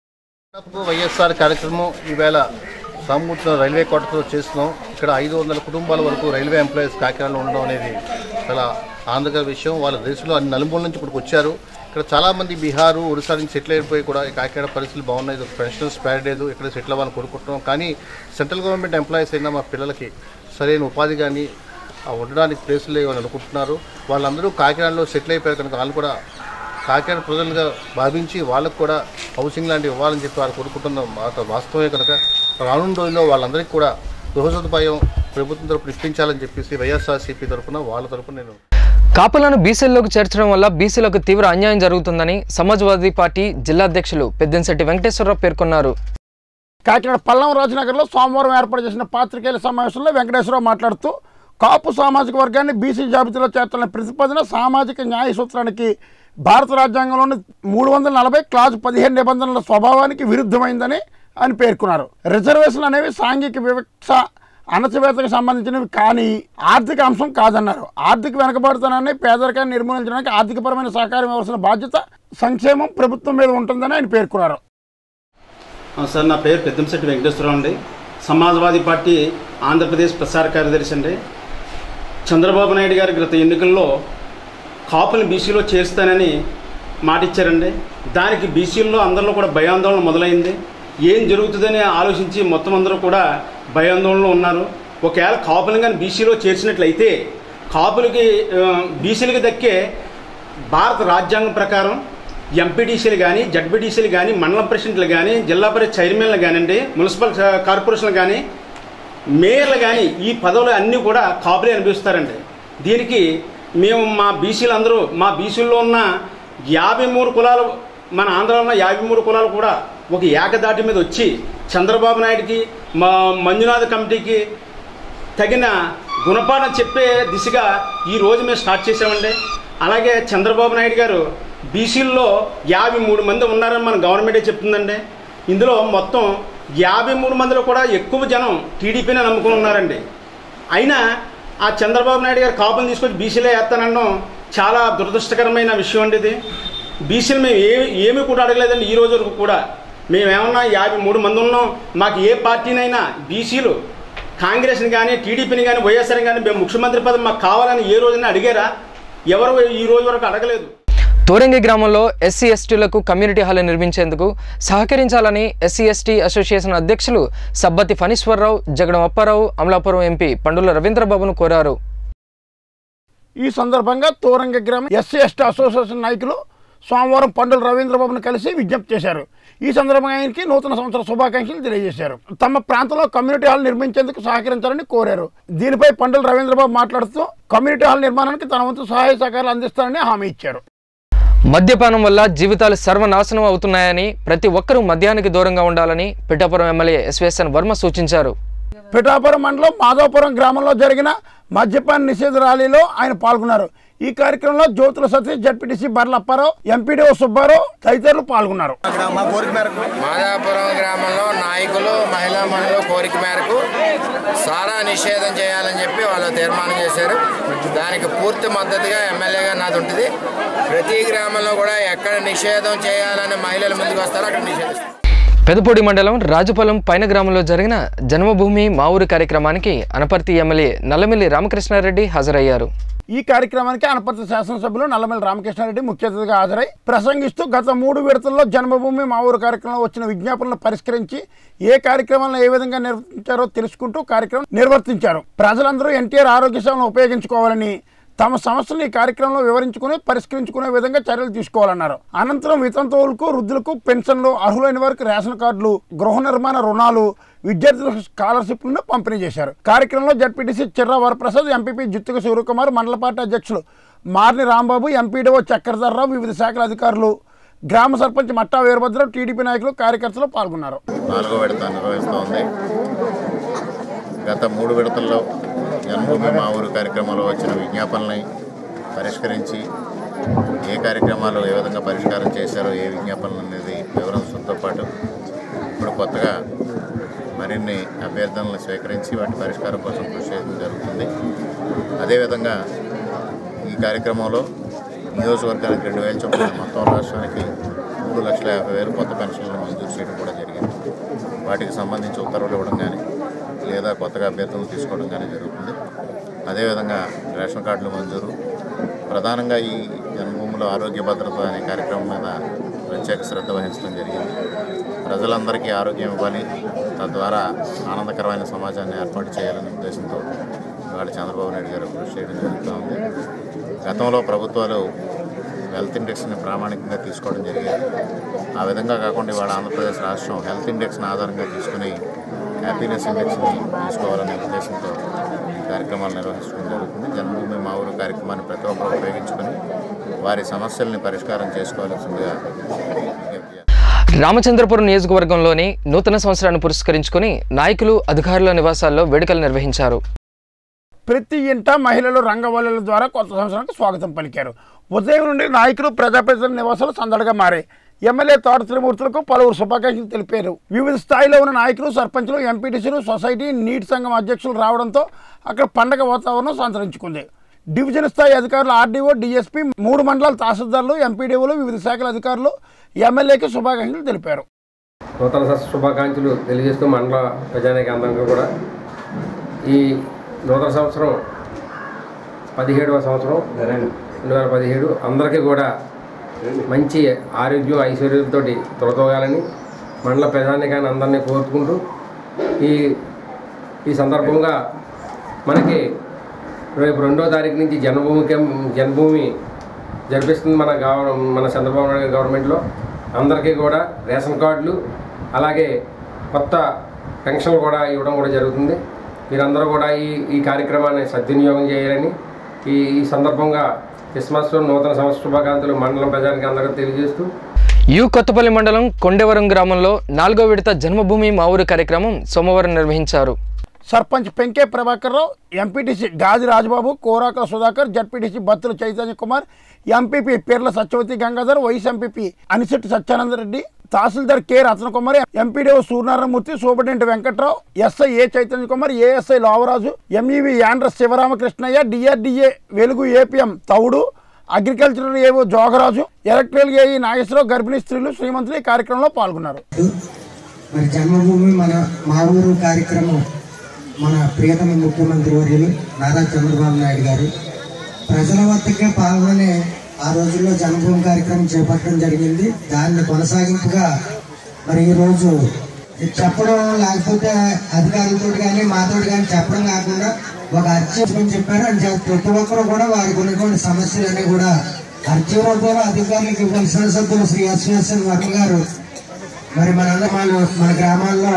వైఎస్ఆర్ కార్యక్రమం ఈవేళ సామూర్తి రైల్వే క్వార్టర్లో చేస్తున్నాం ఇక్కడ ఐదు వందల కుటుంబాల వరకు రైల్వే ఎంప్లాయీస్ కాకినాడలో ఉండడం అనేది చాలా ఆనందకర విషయం వాళ్ళ దేశంలో అన్ని నలుమూల నుంచి ఇక్కడికి వచ్చారు ఇక్కడ చాలామంది బీహారు ఒడిశా నుంచి సెటిల్ అయిపోయి కూడా ఈ కాకినాడ పరిస్థితులు బాగున్నాయి ఇది పెన్షన్స్ లేదు ఇక్కడ సెటిల్ అవ్వాలని కోరుకుంటున్నాం కానీ సెంట్రల్ గవర్నమెంట్ ఎంప్లాయీస్ అయినా మా పిల్లలకి సరైన ఉపాధి కానీ ఆ ఉండడానికి ప్లేసులు లేవని అనుకుంటున్నారు వాళ్ళందరూ కాకినాడలో సెటిల్ అయిపోయారు కనుక వాళ్ళు కూడా కాకినాడ ప్రజలుగా భావించి వాళ్ళకు కూడా హౌసింగ్ లాంటివి ఇవ్వాలని చెప్పి వారు కోరుకుంటున్న మాట వాస్తవమే కనుక రానున్న రోజుల్లో వాళ్ళందరికీ కూడా గృహ సదుపాయం ప్రభుత్వం తరపున ఇప్పించాలని చెప్పేసి వైఎస్ఆర్సీపీ తరపున వాళ్ళ తరపున నేను కాపులను బీసీల్లోకి చేర్చడం వల్ల బీసీలకు తీవ్ర అన్యాయం జరుగుతుందని సమాజ్వాదీ పార్టీ జిల్లా అధ్యక్షులు పెద్దంశెట్టి వెంకటేశ్వరరావు పేర్కొన్నారు కాకినాడ పల్లం రాజనగర్లో సోమవారం ఏర్పాటు చేసిన పాత్రికేయుల సమావేశంలో వెంకటేశ్వరరావు మాట్లాడుతూ కాపు సామాజిక వర్గాన్ని బీసీ జాబితాలో చేర్చాలనే ప్రతిపాదన సామాజిక న్యాయ సూత్రానికి భారత రాజ్యాంగంలోని మూడు వందల నలభై క్లాజ్ పదిహేను నిబంధనల స్వభావానికి విరుద్ధమైందని అని పేర్కొన్నారు రిజర్వేషన్లు అనేవి సాంఘిక వివక్ష అణచివేతకు సంబంధించినవి కానీ ఆర్థిక అంశం కాదన్నారు ఆర్థిక వెనకబడుతానని పేదరికాన్ని నిర్మూలించడానికి ఆర్థికపరమైన సహకారం ఇవ్వాల్సిన బాధ్యత సంక్షేమం ప్రభుత్వం మీద ఉంటుందని ఆయన పేర్కొన్నారు ఆ, సార్ నా పేరు పెద్దంశెట్టి వెంకటేశ్వరరావు అండి సమాజ్వాదీ పార్టీ ఆంధ్రప్రదేశ్ ప్రసార కార్యదర్శి అండి చంద్రబాబు నాయుడు గారి గత ఎన్నికల్లో కాపుని బీసీలో చేరుస్తానని మాట ఇచ్చారండి దానికి బీసీల్లో అందరిలో కూడా భయాందోళన మొదలైంది ఏం జరుగుతుందని ఆలోచించి మొత్తం అందరూ కూడా భయాందోళనలో ఉన్నారు ఒకవేళ కాపులను కానీ బీసీలో చేర్చినట్లయితే కాపులకి ఆ, బీసీలకి దక్కే భారత రాజ్యాంగం ప్రకారం ఎంపీడీసీలు కానీ జడ్పీటీసీలు కానీ మండల ప్రెసిడెంట్లు కానీ జిల్లా పరిషత్ చైర్మన్లు కానివ్వండి మున్సిపల్ స- కార్పొరేషన్లు కానీ మేయర్లు కానీ ఈ పదవులు అన్నీ కూడా కాపులే అనిపిస్తారండి దీనికి మేము మా బీసీలు అందరూ మా బీసీల్లో ఉన్న యాభై మూడు కులాలు మన ఆంధ్రాలో ఉన్న యాభై మూడు కులాలు కూడా ఒక ఏకదాటి మీద వచ్చి చంద్రబాబు నాయుడికి మా మంజునాథ్ కమిటీకి తగిన గుణపాఠం చెప్పే దిశగా ఈ రోజు మేము స్టార్ట్ చేసామండి అలాగే చంద్రబాబు నాయుడు గారు బీసీల్లో యాభై మూడు మంది ఉన్నారని మన గవర్నమెంటే చెప్తుందండి ఇందులో మొత్తం యాభై మూడు మందిలో కూడా ఎక్కువ జనం టీడీపీనే నమ్ముకుని ఉన్నారండి అయినా ఆ చంద్రబాబు నాయుడు గారు కాపులు తీసుకొచ్చి బీసీలో వేస్తానడం చాలా దురదృష్టకరమైన విషయం అండి ఇది బీసీలు మేము ఏ ఏమీ కూడా అడగలేదండి ఈ రోజు వరకు కూడా మేమేమన్నా యాభై మూడు మంది ఉన్నాం మాకు ఏ పార్టీనైనా బీసీలు కాంగ్రెస్ని కానీ టీడీపీని కానీ వైఎస్ఆర్ని కానీ మేము ముఖ్యమంత్రి పదవి మాకు కావాలని ఏ రోజున అడిగారా ఎవరు ఈ రోజు వరకు అడగలేదు తోరంగి గ్రామంలో ఎస్సీ ఎస్టీలకు కమ్యూనిటీ హాల్ నిర్మించేందుకు సహకరించాలని ఎస్సీ ఎస్టీ అసోసియేషన్ అధ్యక్షులు సబ్బతి ఫణీశ్వరరావు జగడం అప్పారావు అమలాపురం ఎంపీ పండుల రవీంద్రబాబును కోరారు ఈ సందర్భంగా తోరంగ గ్రామం ఎస్సీ ఎస్టీ అసోసియేషన్ నాయకులు సోమవారం పండుల రవీంద్రబాబును కలిసి విజ్ఞప్తి చేశారు ఈ సందర్భంగా ఆయనకి నూతన సంవత్సర శుభాకాంక్షలు తెలియజేశారు తమ ప్రాంతంలో కమ్యూనిటీ హాల్ నిర్మించేందుకు సహకరించాలని కోరారు దీనిపై పండుల రవీంద్రబాబు మాట్లాడుతూ కమ్యూనిటీ హాల్ నిర్మాణానికి తన వంతు సహాయ సహకారాలు అందిస్తారని హామీ ఇచ్చారు మద్యపానం వల్ల జీవితాలు సర్వనాశనం అవుతున్నాయని ప్రతి ఒక్కరూ మద్యానికి దూరంగా ఉండాలని పిఠాపురం ఎమ్మెల్యే ఎస్వేఎస్ఎన్ వర్మ సూచించారు పిఠాపురం మండలం మాధవపురం గ్రామంలో జరిగిన మద్యపాన నిషేధ ర్యాలీలో ఆయన పాల్గొన్నారు ఈ కార్యక్రమంలో జ్యోతుల సతీష్ జడ్పీటీసీ బర్లప్పారావు ఎంపీడీఓ సుబ్బారావు తదితరులు పాల్గొన్నారు మాదాపురం గ్రామంలో నాయకులు మహిళా మహిళలు కోరిక మేరకు సారా నిషేధం చేయాలని చెప్పి వాళ్ళు తీర్మానం చేశారు దానికి పూర్తి మద్దతుగా ఎమ్మెల్యేగా నాది ఉంటుంది ప్రతి గ్రామంలో కూడా ఎక్కడ నిషేధం చేయాలని మహిళలు ముందుకు వస్తారో అక్కడ నిషేధిస్తారు పెదపూడి మండలం రాజుపాలెం పైన గ్రామంలో జరిగిన జన్మభూమి మా ఊరి కార్యక్రమానికి అనపర్తి ఎమ్మెల్యే నల్లమిల్లి రామకృష్ణారెడ్డి హాజరయ్యారు ఈ కార్యక్రమానికి అనపర్తి శాసనసభ్యులు నల్లమల్లి రామకృష్ణారెడ్డి ముఖ్య అతిథిగా హాజరై ప్రసంగిస్తూ గత మూడు విడతల్లో జన్మభూమి మా ఊరు కార్యక్రమంలో వచ్చిన విజ్ఞాపనలు పరిష్కరించి ఏ కార్యక్రమాలను ఏ విధంగా నిర్వహించారో తెలుసుకుంటూ కార్యక్రమం నిర్వర్తించారు ప్రజలందరూ ఎన్టీఆర్ ఆరోగ్య సేవలను ఉపయోగించుకోవాలని తమ సమస్యలను ఈ కార్యక్రమంలో వివరించుకుని పరిష్కరించుకునే విధంగా చర్యలు తీసుకోవాలన్నారు అనంతరం వితంతువులకు వృద్ధులకు పెన్షన్లు అర్హులైన వారికి రేషన్ కార్డులు గృహ నిర్మాణ రుణాలు విద్యార్థులకు స్కాలర్షిప్లను పంపిణీ చేశారు కార్యక్రమంలో జడ్పీటీసీ చిర్రా వరప్రసాద్ ఎంపీపీ జుత్తుక సూర్యకుమార్ మండల పార్టీ అధ్యక్షులు మార్ని రాంబాబు ఎంపీడీఓ చక్రధర్రావు వివిధ శాఖల అధికారులు గ్రామ సర్పంచ్ మట్టా వీరభద్రరావు టీడీపీ నాయకులు కార్యకర్తలు పాల్గొన్నారు నాలుగో విడత నిర్వహిస్తోంది గత మూడు విడతల్లో జన్మభూమి మా ఊరు కార్యక్రమంలో వచ్చిన విజ్ఞాపనల్ని పరిష్కరించి ఏ కార్యక్రమాలు ఏ విధంగా పరిష్కారం చేశారో ఏ విజ్ఞాపనలు అనేది వివరించడంతో పాటు ఇప్పుడు కొత్తగా మరిన్ని అభ్యర్థనలు స్వీకరించి వాటి పరిష్కారం కోసం కృషి చేయడం జరుగుతుంది అదేవిధంగా ఈ కార్యక్రమంలో నియోజకవర్గానికి రెండు వేల చొప్పున మొత్తం రాష్ట్రానికి మూడు లక్షల యాభై వేలు కొత్త పెన్షన్లను మంజూరు చేయడం కూడా జరిగింది వాటికి సంబంధించి ఉత్తర్వులు ఇవ్వడం కానీ లేదా కొత్తగా అభ్యర్థులు తీసుకోవడం కానీ జరుగుతుంది అదేవిధంగా రేషన్ కార్డులు మంజూరు ప్రధానంగా ఈ జన్మభూమిలో ఆరోగ్య భద్రత అనే కార్యక్రమం మీద ప్రత్యేక శ్రద్ధ వహించడం జరిగింది ప్రజలందరికీ ఆరోగ్యం ఇవ్వాలి తద్వారా ఆనందకరమైన సమాజాన్ని ఏర్పాటు చేయాలనే ఉద్దేశంతో ఇవాళ చంద్రబాబు నాయుడు గారు కృషి చేయడం జరుగుతూ ఉంది గతంలో ప్రభుత్వాలు హెల్త్ ఇండెక్స్ని ప్రామాణికంగా తీసుకోవడం జరిగేది ఆ విధంగా కాకుండా ఇవాళ ఆంధ్రప్రదేశ్ రాష్ట్రం హెల్త్ ఇండెక్స్ని ఆధారంగా తీసుకుని హ్యాపీనెస్ ఇండెక్స్ని తీసుకోవాలనే ఉద్దేశంతో ఈ కార్యక్రమాలు నిర్వహించడం జరుగుతుంది జన్మభూమి మా ఊరు కార్యక్రమాన్ని ప్రతి ఒక్కరు ఉపయోగించుకొని వారి సమస్యల్ని పరిష్కారం చేసుకోవాల్సిందిగా విజ్ఞప్తి చేస్తున్నాను. రామచంద్రపురం నియోజకవర్గంలోని నూతన సంవత్సరాన్ని పురస్కరించుకుని నాయకులు అధికారుల నివాసాల్లో వేడుకలు నిర్వహించారు ప్రతి ఇంట మహిళలు రంగవల్లుల ద్వారా కొత్త సంవత్సరానికి స్వాగతం పలికారు ఉదయం నుండి నాయకులు ప్రజాప్రతినిధుల నివాసాలు సందడిగా మారాయి ఎమ్మెల్యే తోట త్రిమూర్తులకు పలువురు శుభాకాంక్షలు తెలిపారు వివిధ స్థాయిలో ఉన్న నాయకులు సర్పంచులు ఎంపీటీసీలు సొసైటీ నీటి సంఘం అధ్యక్షులు రావడంతో అక్కడ పండగ వాతావరణం సంతరించుకుంది డివిజన్ స్థాయి అధికారులు ఆర్డీఓ డిఎస్పీ మూడు మండలాల తహసీల్దార్లు ఎంపీడీఓలు వివిధ శాఖల అధికారులు ఎమ్మెల్యేకి శుభాకాంక్షలు తెలిపారు నూతన సంవత్సర శుభాకాంక్షలు తెలియజేస్తూ మండల ప్రజానికి అందరికీ కూడా ఈ నూతన సంవత్సరం పదిహేడవ సంవత్సరం రెండు వేల పదిహేడు అందరికీ కూడా మంచి ఆరోగ్యం ఐశ్వర్యంతో తొలతోగాలని మండల ప్రజానికాన్ని అందరినీ కోరుకుంటూ ఈ ఈ సందర్భంగా మనకి రేపు రెండో తారీఖు నుంచి జన్మభూమి క్యాంప్ జన్మభూమి జరిపిస్తుంది మన గవ మన చంద్రబాబు నాయుడు గారి గవర్నమెంట్లో అందరికీ కూడా రేషన్ కార్డులు అలాగే కొత్త పెన్షన్లు కూడా ఇవ్వడం కూడా జరుగుతుంది మీరందరూ కూడా ఈ ఈ కార్యక్రమాన్ని సద్వినియోగం చేయాలని ఈ ఈ సందర్భంగా క్రిస్మస్ నూతన సంవత్సర శుభాకాంక్షలు మండలం ప్రజానికి అందరికీ తెలియజేస్తూ యు కొత్తపల్లి మండలం కొండవరం గ్రామంలో నాలుగో విడత జన్మభూమి మా ఊరు కార్యక్రమం సోమవారం నిర్వహించారు sarpanch Penke Prabhakar Rao MPTC Gadi Rajababu Korakala Sudhakar ZPTC Battula Chaitanya Kumar MPP Perla Satyavathi Gangadhar vice MPP Anisetti Satyananda Reddy tahsildar K Ratnakumar MPDO Suryanarayanamurthy superintendent Venkatrao SI A Chaitanya Kumar ASI Lovaraju MEO యాండ్రస్ శివరామకృష్ణయ్య డిఆర్డీఏ వెలుగు ఏపీఎం తౌడు agricultural AO Jogaraju electrical AE Nageswararao గర్భిణీ స్త్రీలు శ్రీమంతులు ఈ కార్యక్రమంలో పాల్గొన్నారు మరి జన్మభూమి మన మా ఊరు కార్యక్రమం మన ప్రియతమ ముఖ్యమంత్రి వర్యులు నారా చంద్రబాబు నాయుడు గారు ప్రజల వద్దకే పాల్గొనే ఆ రోజుల్లో జన్మభూమి కార్యక్రమం చేపట్టడం జరిగింది దాన్ని కొనసాగింపుగా మరి ఈ రోజు ఇది చెప్పడం లేకపోతే అధికారులతో కానీ మాతో కానీ చెప్పడం కాకుండా ఒక అర్జీ అని చెప్పారు అని చెప్పి ప్రతి ఒక్కరు కూడా వారికి ఉన్నటువంటి సమస్యలన్నీ కూడా అర్జీ రూపంలో అధికారులకు ఇవ్వాల్సిన సభ్యులు శ్రీ ఎస్విఎస్ఎన్ వర్మ గారు మరి మనందరం మన గ్రామాల్లో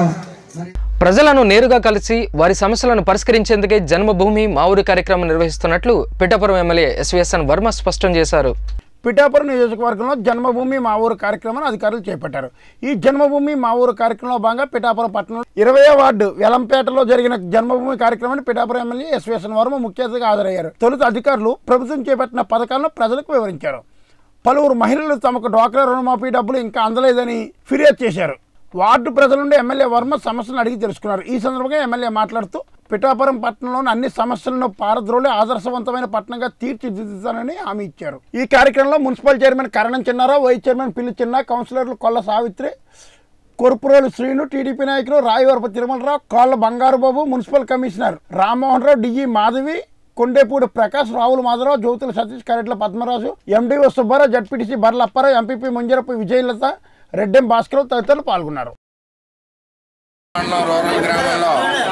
ప్రజలను నేరుగా కలిసి వారి సమస్యలను పరిష్కరించేందుకే జన్మభూమి మా ఊరు కార్యక్రమం నిర్వహిస్తున్నట్లు పిఠాపురం ఎమ్మెల్యే ఎస్వీఎస్ఎన్ వర్మ స్పష్టం చేశారు పిఠాపురం నియోజకవర్గంలో జన్మభూమి మా ఊరు కార్యక్రమాన్ని అధికారులు చేపట్టారు ఈ జన్మభూమి మా ఊరు కార్యక్రమంలో భాగంగా పిఠాపురం పట్టణంలో ఇరవై వార్డు వెలంపేటలో జరిగిన జన్మభూమి కార్యక్రమాన్ని పిఠాపురం ఎమ్మెల్యే ఎస్వీఎస్ఎన్ వర్మ ముఖ్య అతిథిగా హాజరయ్యారు తొలుత అధికారులు ప్రభుత్వం చేపట్టిన పథకాలను ప్రజలకు వివరించారు పలువురు మహిళలు తమకు డ్వాక్రా రుణమాఫీ డబ్బులు ఇంకా అందలేదని ఫిర్యాదు చేశారు వార్డు ప్రజల నుండి ఎమ్మెల్యే వర్మ సమస్యలను అడిగి తెలుసుకున్నారు ఈ సందర్భంగా ఎమ్మెల్యే మాట్లాడుతూ పిఠాపురం పట్టణంలోని అన్ని సమస్యలను పారద్రోలి ఆదర్శవంతమైన పట్టణంగా తీర్చిదిద్దుతానని హామీ ఇచ్చారు ఈ కార్యక్రమంలో municipal chairman Karanam Chinnarao vice chairman Pilli Chinna కౌన్సిలర్లు కొల్ల సావిత్రి కొరుపురోలు శ్రీను టీడీపీ నాయకులు Rayavarapu Tirumalarao Kolla Bangarubabu municipal commissioner Rammohan Rao DE Madhavi Kondepudi Prakash Ravula Madhavarao Jyothula Satish Karetla Padmaraju MDO Subbarao ZPTC Barla Apparao MPP Munjarapu Vijayalatha Reddem Bhaskar తదితరులు పాల్గొన్నారు మండలం రూరల్ గ్రామంలో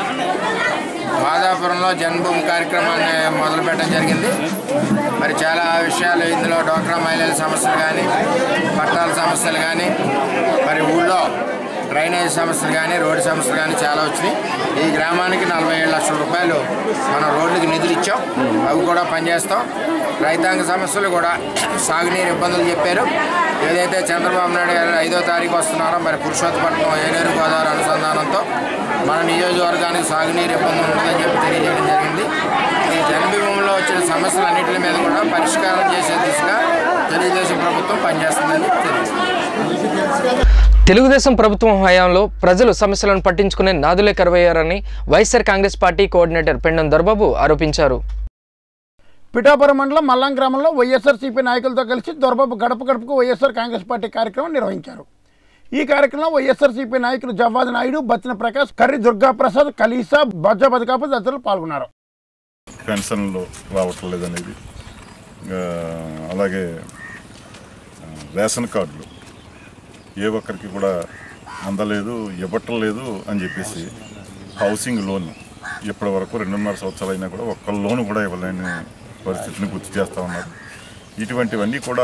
మాదాపురంలో జన్మభూమి కార్యక్రమాన్ని మొదలుపెట్టడం జరిగింది మరి చాలా విషయాలు ఇందులో డోక్రా మహిళల సమస్యలు కానీ పట్టాల సమస్యలు కానీ మరి ఊళ్ళో డ్రైనేజ్ సమస్యలు కానీ రోడ్డు సమస్యలు కానీ చాలా వచ్చినాయి ఈ గ్రామానికి నలభై ఏడు లక్షల రూపాయలు మనం రోడ్లకి నిధులు ఇచ్చాం అవి కూడా పనిచేస్తాం రైతాంగ సమస్యలు కూడా సాగునీరు ఇబ్బందులు చెప్పారు ఏదైతే చంద్రబాబు నాయుడు గారు ఐదో తారీఖు వస్తున్నారో మరి పురుషోత్తపట్నం ఏలేరు గోదావరి అనుసంధానంతో మన నియోజకవర్గానికి సాగునీరు ఇబ్బంది ఉండదని చెప్పి తెలియజేయడం జరిగింది ఈ జన్మభూమిలో వచ్చిన సమస్యలన్నింటి మీద కూడా పరిష్కారం చేసే దిశగా తెలుగుదేశం ప్రభుత్వం పనిచేస్తుందని తెలియజేస్తుంది తెలుగుదేశం ప్రభుత్వం హయాంలో ప్రజలు సమస్యలను పట్టించుకునే నాదులే కరువయ్యారని YSR Congress party coordinator Pendam Dorababu ఆరోపించారు పిఠాపురం మండలం మల్లాం గ్రామంలో వైఎస్ఆర్సీపీ నాయకులతో కలిసి దొరబాబు గడప గడపకు వైఎస్ఆర్ కాంగ్రెస్ పార్టీ కార్యక్రమం నిర్వహించారు ఈ కార్యక్రమంలో వైఎస్ఆర్సీపీ నాయకులు జవ్వాది నాయుడు బత్తిన ప్రకాష్ కర్రి దుర్గాప్రసాద్ కలీసా బజ్జ బతుకాపు తదితరులు పాల్గొన్నారు పెన్షన్లు రావటం లేదనేది ఆ, అలాగే ఆ, రేషన్ కార్డులు ఏ ఒక్కరికి కూడా అందలేదు ఇవ్వటం లేదు అని చెప్పేసి హౌసింగ్ లోన్ ఇప్పటి వరకు రెండున్నర సంవత్సరాలు అయినా కూడా ఒక్క లోన్ కూడా ఇవ్వలేని పరిస్థితిని గుర్తు చేస్తూ ఉన్నారు ఇటువంటివన్నీ కూడా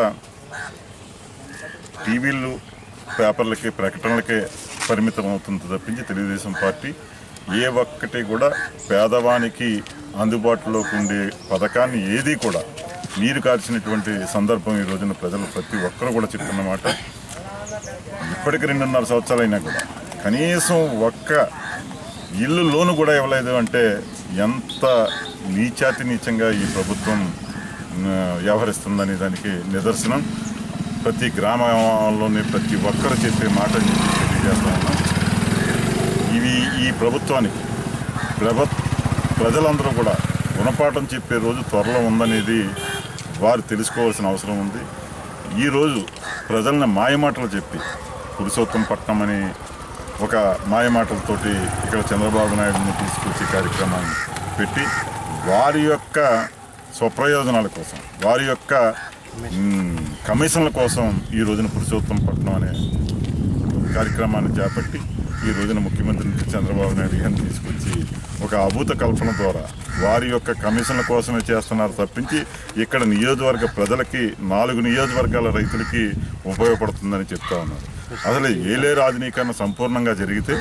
టీవీలు పేపర్లకి ప్రకటనలకే పరిమితం అవుతుంది తప్పించి తెలుగుదేశం పార్టీ ఏ ఒక్కటి కూడా పేదవానికి అందుబాటులోకి ఉండే పథకాన్ని ఏది కూడా నీరు కార్చినటువంటి సందర్భం ఈ రోజున ప్రజలు ప్రతి ఒక్కరు కూడా చెప్తున్నమాట ఇప్పటికి రెండున్నర సంవత్సరాలైనా కూడా కనీసం ఒక్క ఇల్లు లోను కూడా ఇవ్వలేదు అంటే ఎంత నీచాతి నీచంగా ఈ ప్రభుత్వం ఆ, వ్యవహరిస్తుందనే దానికి నిదర్శనం ప్రతి గ్రామంలోని ప్రతి ఒక్కరు చెప్పే మాట అని చెప్పి తెలియజేస్తా ఉన్నాం ఇవి ఈ ప్రభుత్వానికి ప్రభ ప్రజలందరూ కూడా గుణపాఠం చెప్పే రోజు త్వరలో ఉందనేది వారు తెలుసుకోవాల్సిన అవసరం ఉంది ఈరోజు ప్రజల్ని మాయమాటలు చెప్పి పురుషోత్తం పట్నం అని ఒక మాయమాటలతోటి ఇక్కడ చంద్రబాబు నాయుడుని తీసుకొచ్చే కార్యక్రమాన్ని పెట్టి వారి యొక్క స్వప్రయోజనాల కోసం వారి యొక్క మ్, కమిషన్ల కోసం ఈ రోజున పురుషోత్తం పట్నం అనే కార్యక్రమాన్ని చేపట్టి ఈ రోజున ముఖ్యమంత్రి చంద్రబాబు నాయుడు గారిని తీసుకొచ్చి ఒక అభూత కల్పన ద్వారా వారి యొక్క కమిషన్ల కోసమే చేస్తున్నారు తప్పించి ఇక్కడ నియోజకవర్గ ప్రజలకి నాలుగు నియోజకవర్గాల రైతులకి ఉపయోగపడుతుందని చెప్తా ఉన్నారు అసలు ఏలే రాజనీకరణ సంపూర్ణంగా జరిగితే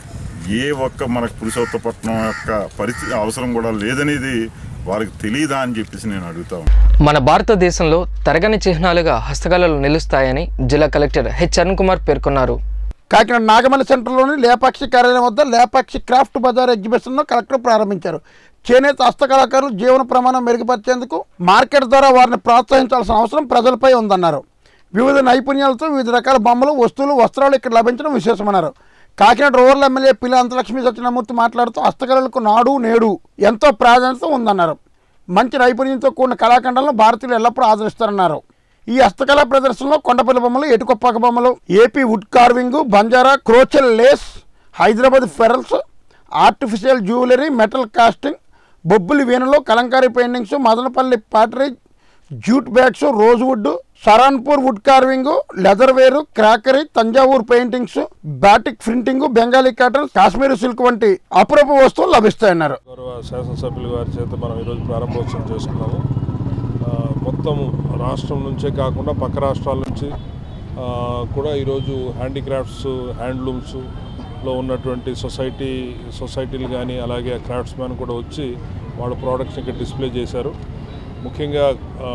ఏ ఒక్క మనకు పురుషోత్తపట్నం యొక్క పరిస్థితి అవసరం కూడా లేదనేది వారికి తెలియదా అని చెప్పేసి నేను అడుగుతా ఉన్నాను మన భారతదేశంలో తరగని చిహ్నాలుగా హస్తకళలు నిలుస్తాయని జిల్లా కలెక్టర్ హెచ్ అరుణ్ కుమార్ పేర్కొన్నారు కాకినాడ నాగమల్లి సెంటర్లోని లేపాక్షి కార్యాలయం వద్ద లేపాక్షి క్రాఫ్ట్ బజార్ ఎగ్జిబిషన్ను కలెక్టర్ ప్రారంభించారు చేనేత హస్తకళాకారులు జీవన ప్రమాణం మెరుగుపరిచేందుకు మార్కెట్ ద్వారా వారిని ప్రోత్సహించాల్సిన అవసరం ప్రజలపై ఉందన్నారు వివిధ నైపుణ్యాలతో వివిధ రకాల బొమ్మలు వస్తువులు వస్త్రాలు ఇక్కడ లభించడం విశేషమన్నారు కాకినాడ రూరల్ ఎమ్మెల్యే పిల్ల అంతలక్ష్మి సత్యనామూర్తి మాట్లాడుతూ హస్తకళలకు నాడు నేడు ఎంతో ప్రాధాన్యత ఉందన్నారు మంచి నైపుణ్యంతో కూడిన కళాఖండాలను భారతీయులు ఎల్లప్పుడూ ఆదరిస్తారన్నారు ఈ హస్తకళా ప్రదర్శనలో కొండపల్లి బొమ్మలు ఎటుకొప్పాక బొమ్మలు AP wood carving Banjara crochet lace Hyderabad pearls artificial jewellery metal casting Bobbili వీణలు Kalamkari paintings Madanapalle pottery jute bags rose wood Saharanpur wood carving leather ware crockery Thanjavur paintings batik printing Bengali cotton Kashmiri silk వంటి అపురూప వస్తువులు లభిస్తాయన్నారు గౌరవ శాసనసభ్యుల వారి చేత మనం ఈరోజు ప్రారంభోత్సవం చేసుకున్నాము ఆ, మొత్తం రాష్ట్రం నుంచే కాకుండా పక్క రాష్ట్రాల నుంచి ఆ, కూడా ఈరోజు హ్యాండీక్రాఫ్ట్స్ హ్యాండ్లూమ్స్లో ఉన్నటువంటి సొసైటీ సొసైటీలు కానీ అలాగే క్రాఫ్ట్స్ మ్యాన్ కూడా వచ్చి వాళ్ళ ప్రోడక్ట్స్ ఇక్కడ డిస్ప్లే చేశారు ముఖ్యంగా ఆ,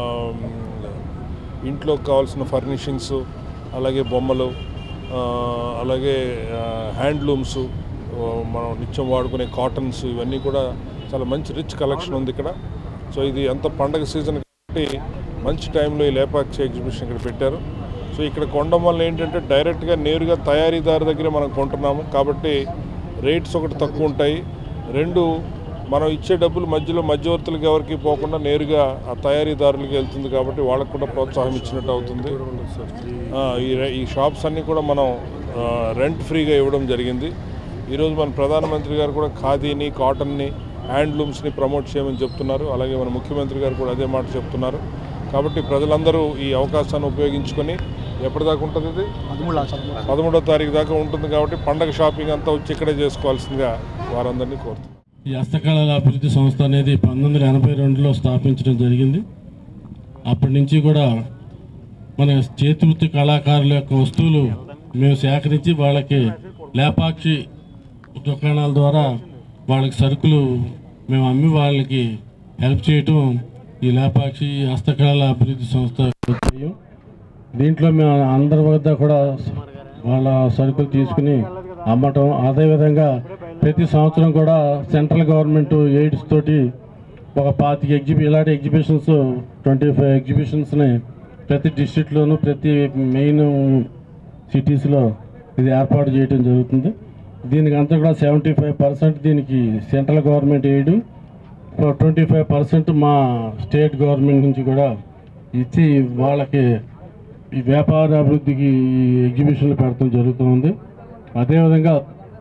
ఇంట్లో కావాల్సిన ఫర్నిషింగ్స్ అలాగే బొమ్మలు ఆ, అలాగే హ్యాండ్లూమ్స్ మనం నిత్యం వాడుకునే కాటన్స్ ఇవన్నీ కూడా చాలా మంచి రిచ్ కలెక్షన్ ఉంది ఇక్కడ సో ఇది అంత పండగ సీజన్ కాబట్టి మంచి టైంలో ఈ లేపాక్షి ఎగ్జిబిషన్ ఇక్కడ పెట్టారు సో ఇక్కడ కొనడం వల్ల ఏంటంటే డైరెక్ట్గా నేరుగా తయారీదారు దగ్గర మనం కొంటున్నాము కాబట్టి రేట్స్ ఒకటి తక్కువ ఉంటాయి రెండు మనం ఇచ్చే డబ్బులు మధ్యలో మధ్యవర్తులకు ఎవరికి పోకుండా నేరుగా ఆ తయారీదారులకి వెళ్తుంది కాబట్టి వాళ్ళకు కూడా ప్రోత్సాహం ఇచ్చినట్టు అవుతుంది ఆ, ఈ రె- ఈ షాప్స్ అన్నీ కూడా మనం ఆ, రెంట్ ఫ్రీగా ఇవ్వడం జరిగింది ఈరోజు మన ప్రధానమంత్రి గారు కూడా ఖాదీని కాటన్ని హ్యాండ్లూమ్స్ని ప్రమోట్ చేయమని చెప్తున్నారు అలాగే మన ముఖ్యమంత్రి గారు కూడా అదే మాట చెప్తున్నారు కాబట్టి ప్రజలందరూ ఈ అవకాశాన్ని ఉపయోగించుకొని ఎప్పటిదాకా ఉంటుంది ఇది పదమూడో తారీఖు దాకా ఉంటుంది కాబట్టి పండగ షాపింగ్ అంతా వచ్చి ఇక్కడే చేసుకోవాల్సిందిగా వారందరినీ కోరుతున్నాను ఈ హస్తకళల అభివృద్ధి సంస్థ అనేది పంతొమ్మిది వందల ఎనభై రెండులో స్థాపించడం జరిగింది అప్పటి నుంచి కూడా మన చేతివృత్తి కళాకారుల యొక్క వస్తువులు మేము సేకరించి వాళ్ళకి లేపాక్షి దుకాణాల ద్వారా వాళ్ళకి సరుకులు మేము అమ్మి వాళ్ళకి హెల్ప్ చేయటం ఈ లేపాక్షి హస్తకళల అభివృద్ధి సంస్థ ఉద్దేశం. దీంట్లో మేము అందరి వద్ద కూడా వాళ్ళ సరుకులు తీసుకుని అమ్మటం అదేవిధంగా ప్రతి సంవత్సరం కూడా సెంట్రల్ గవర్నమెంట్ ఎయిడ్స్ తోటి ఒక పాతిక ఎగ్జిబి ఇలాంటి ఎగ్జిబిషన్స్ ట్వంటీ ఫైవ్ ఎగ్జిబిషన్స్ని ప్రతి డిస్ట్రిక్ట్లోనూ ప్రతి మెయిన్ సిటీస్లో ఇది ఏర్పాటు చేయడం జరుగుతుంది దీనికి అంతా కూడా సెవెంటీ ఫైవ్ పర్సెంట్ దీనికి central government aid twenty five percent మా స్టేట్ గవర్నమెంట్ నుంచి కూడా ఇచ్చి వాళ్ళకి ఈ వ్యాపార అభివృద్ధికి ఈ ఎగ్జిబిషన్లు పెడతాం జరుగుతుంది అదేవిధంగా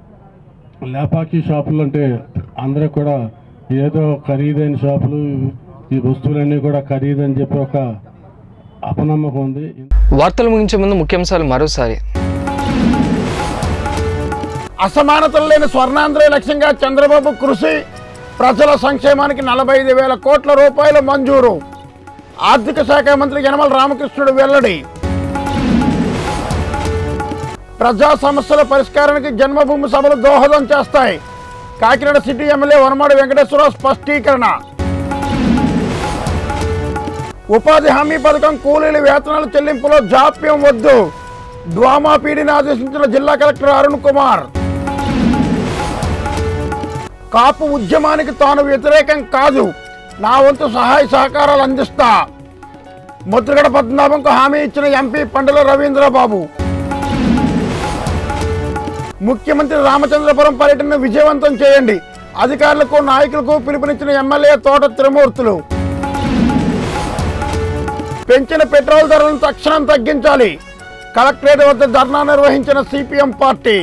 లేపాకి షాపులు అంటే అందరూ కూడా ఏదో ఖరీదైన షాపులు ఈ వస్తువులన్నీ కూడా ఖరీదని చెప్పి ఒక అపనమ్మకం ఉంది వార్తలు ముగించే ముందు ముఖ్యాంశాలు మరోసారి అసమానతలు లేని స్వర్ణాంధ్రే లక్ష్యంగా చంద్రబాబు కృషి ప్రజల సంక్షేమానికి నలభై ఐదు వేల కోట్ల రూపాయలు మంజూరు ఆర్థిక శాఖ మంత్రి యనమల రామకృష్ణుడు వెల్లడి ప్రజా సమస్యల పరిష్కారానికి జన్మభూమి సభలు దోహదం చేస్తాయి కాకినాడ సిటీ ఎమ్మెల్యే వనమాడి వెంకటేశ్వరరావు స్పష్టీకరణ ఉపాధి హామీ పథకం కూలీల వేతనాల చెల్లింపులో జాప్యం వద్దు డ్వామా పీడీని ఆదేశించిన జిల్లా కలెక్టర్ అరుణ్ కుమార్ కాపు ఉద్యమానికి తాను వ్యతిరేకం కాదు నా వంతు సహాయ సహకారాలు అందిస్తా ముద్రగడ పద్మనాభంకు హామీ ఇచ్చిన ఎంపీ పండుల రవీంద్రబాబు ముఖ్యమంత్రి రామచంద్రపురం పర్యటనను విజయవంతం చేయండి అధికారులకు నాయకులకు పిలుపునిచ్చిన ఎమ్మెల్యే తోట త్రిమూర్తులు పెంచిన పెట్రోల్ ధరలను తక్షణం తగ్గించాలి కలెక్టరేట్ వద్ద ధర్నా నిర్వహించిన సిపిఎం పార్టీ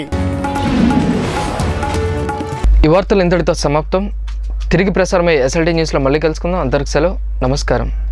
ఈ వార్తలు ఇంతటితో సమాప్తం తిరిగి ప్రసారమయ్యే ఎస్ఎల్టీ న్యూస్లో మళ్ళీ కలుసుకుందాం అందరికి సెలవు నమస్కారం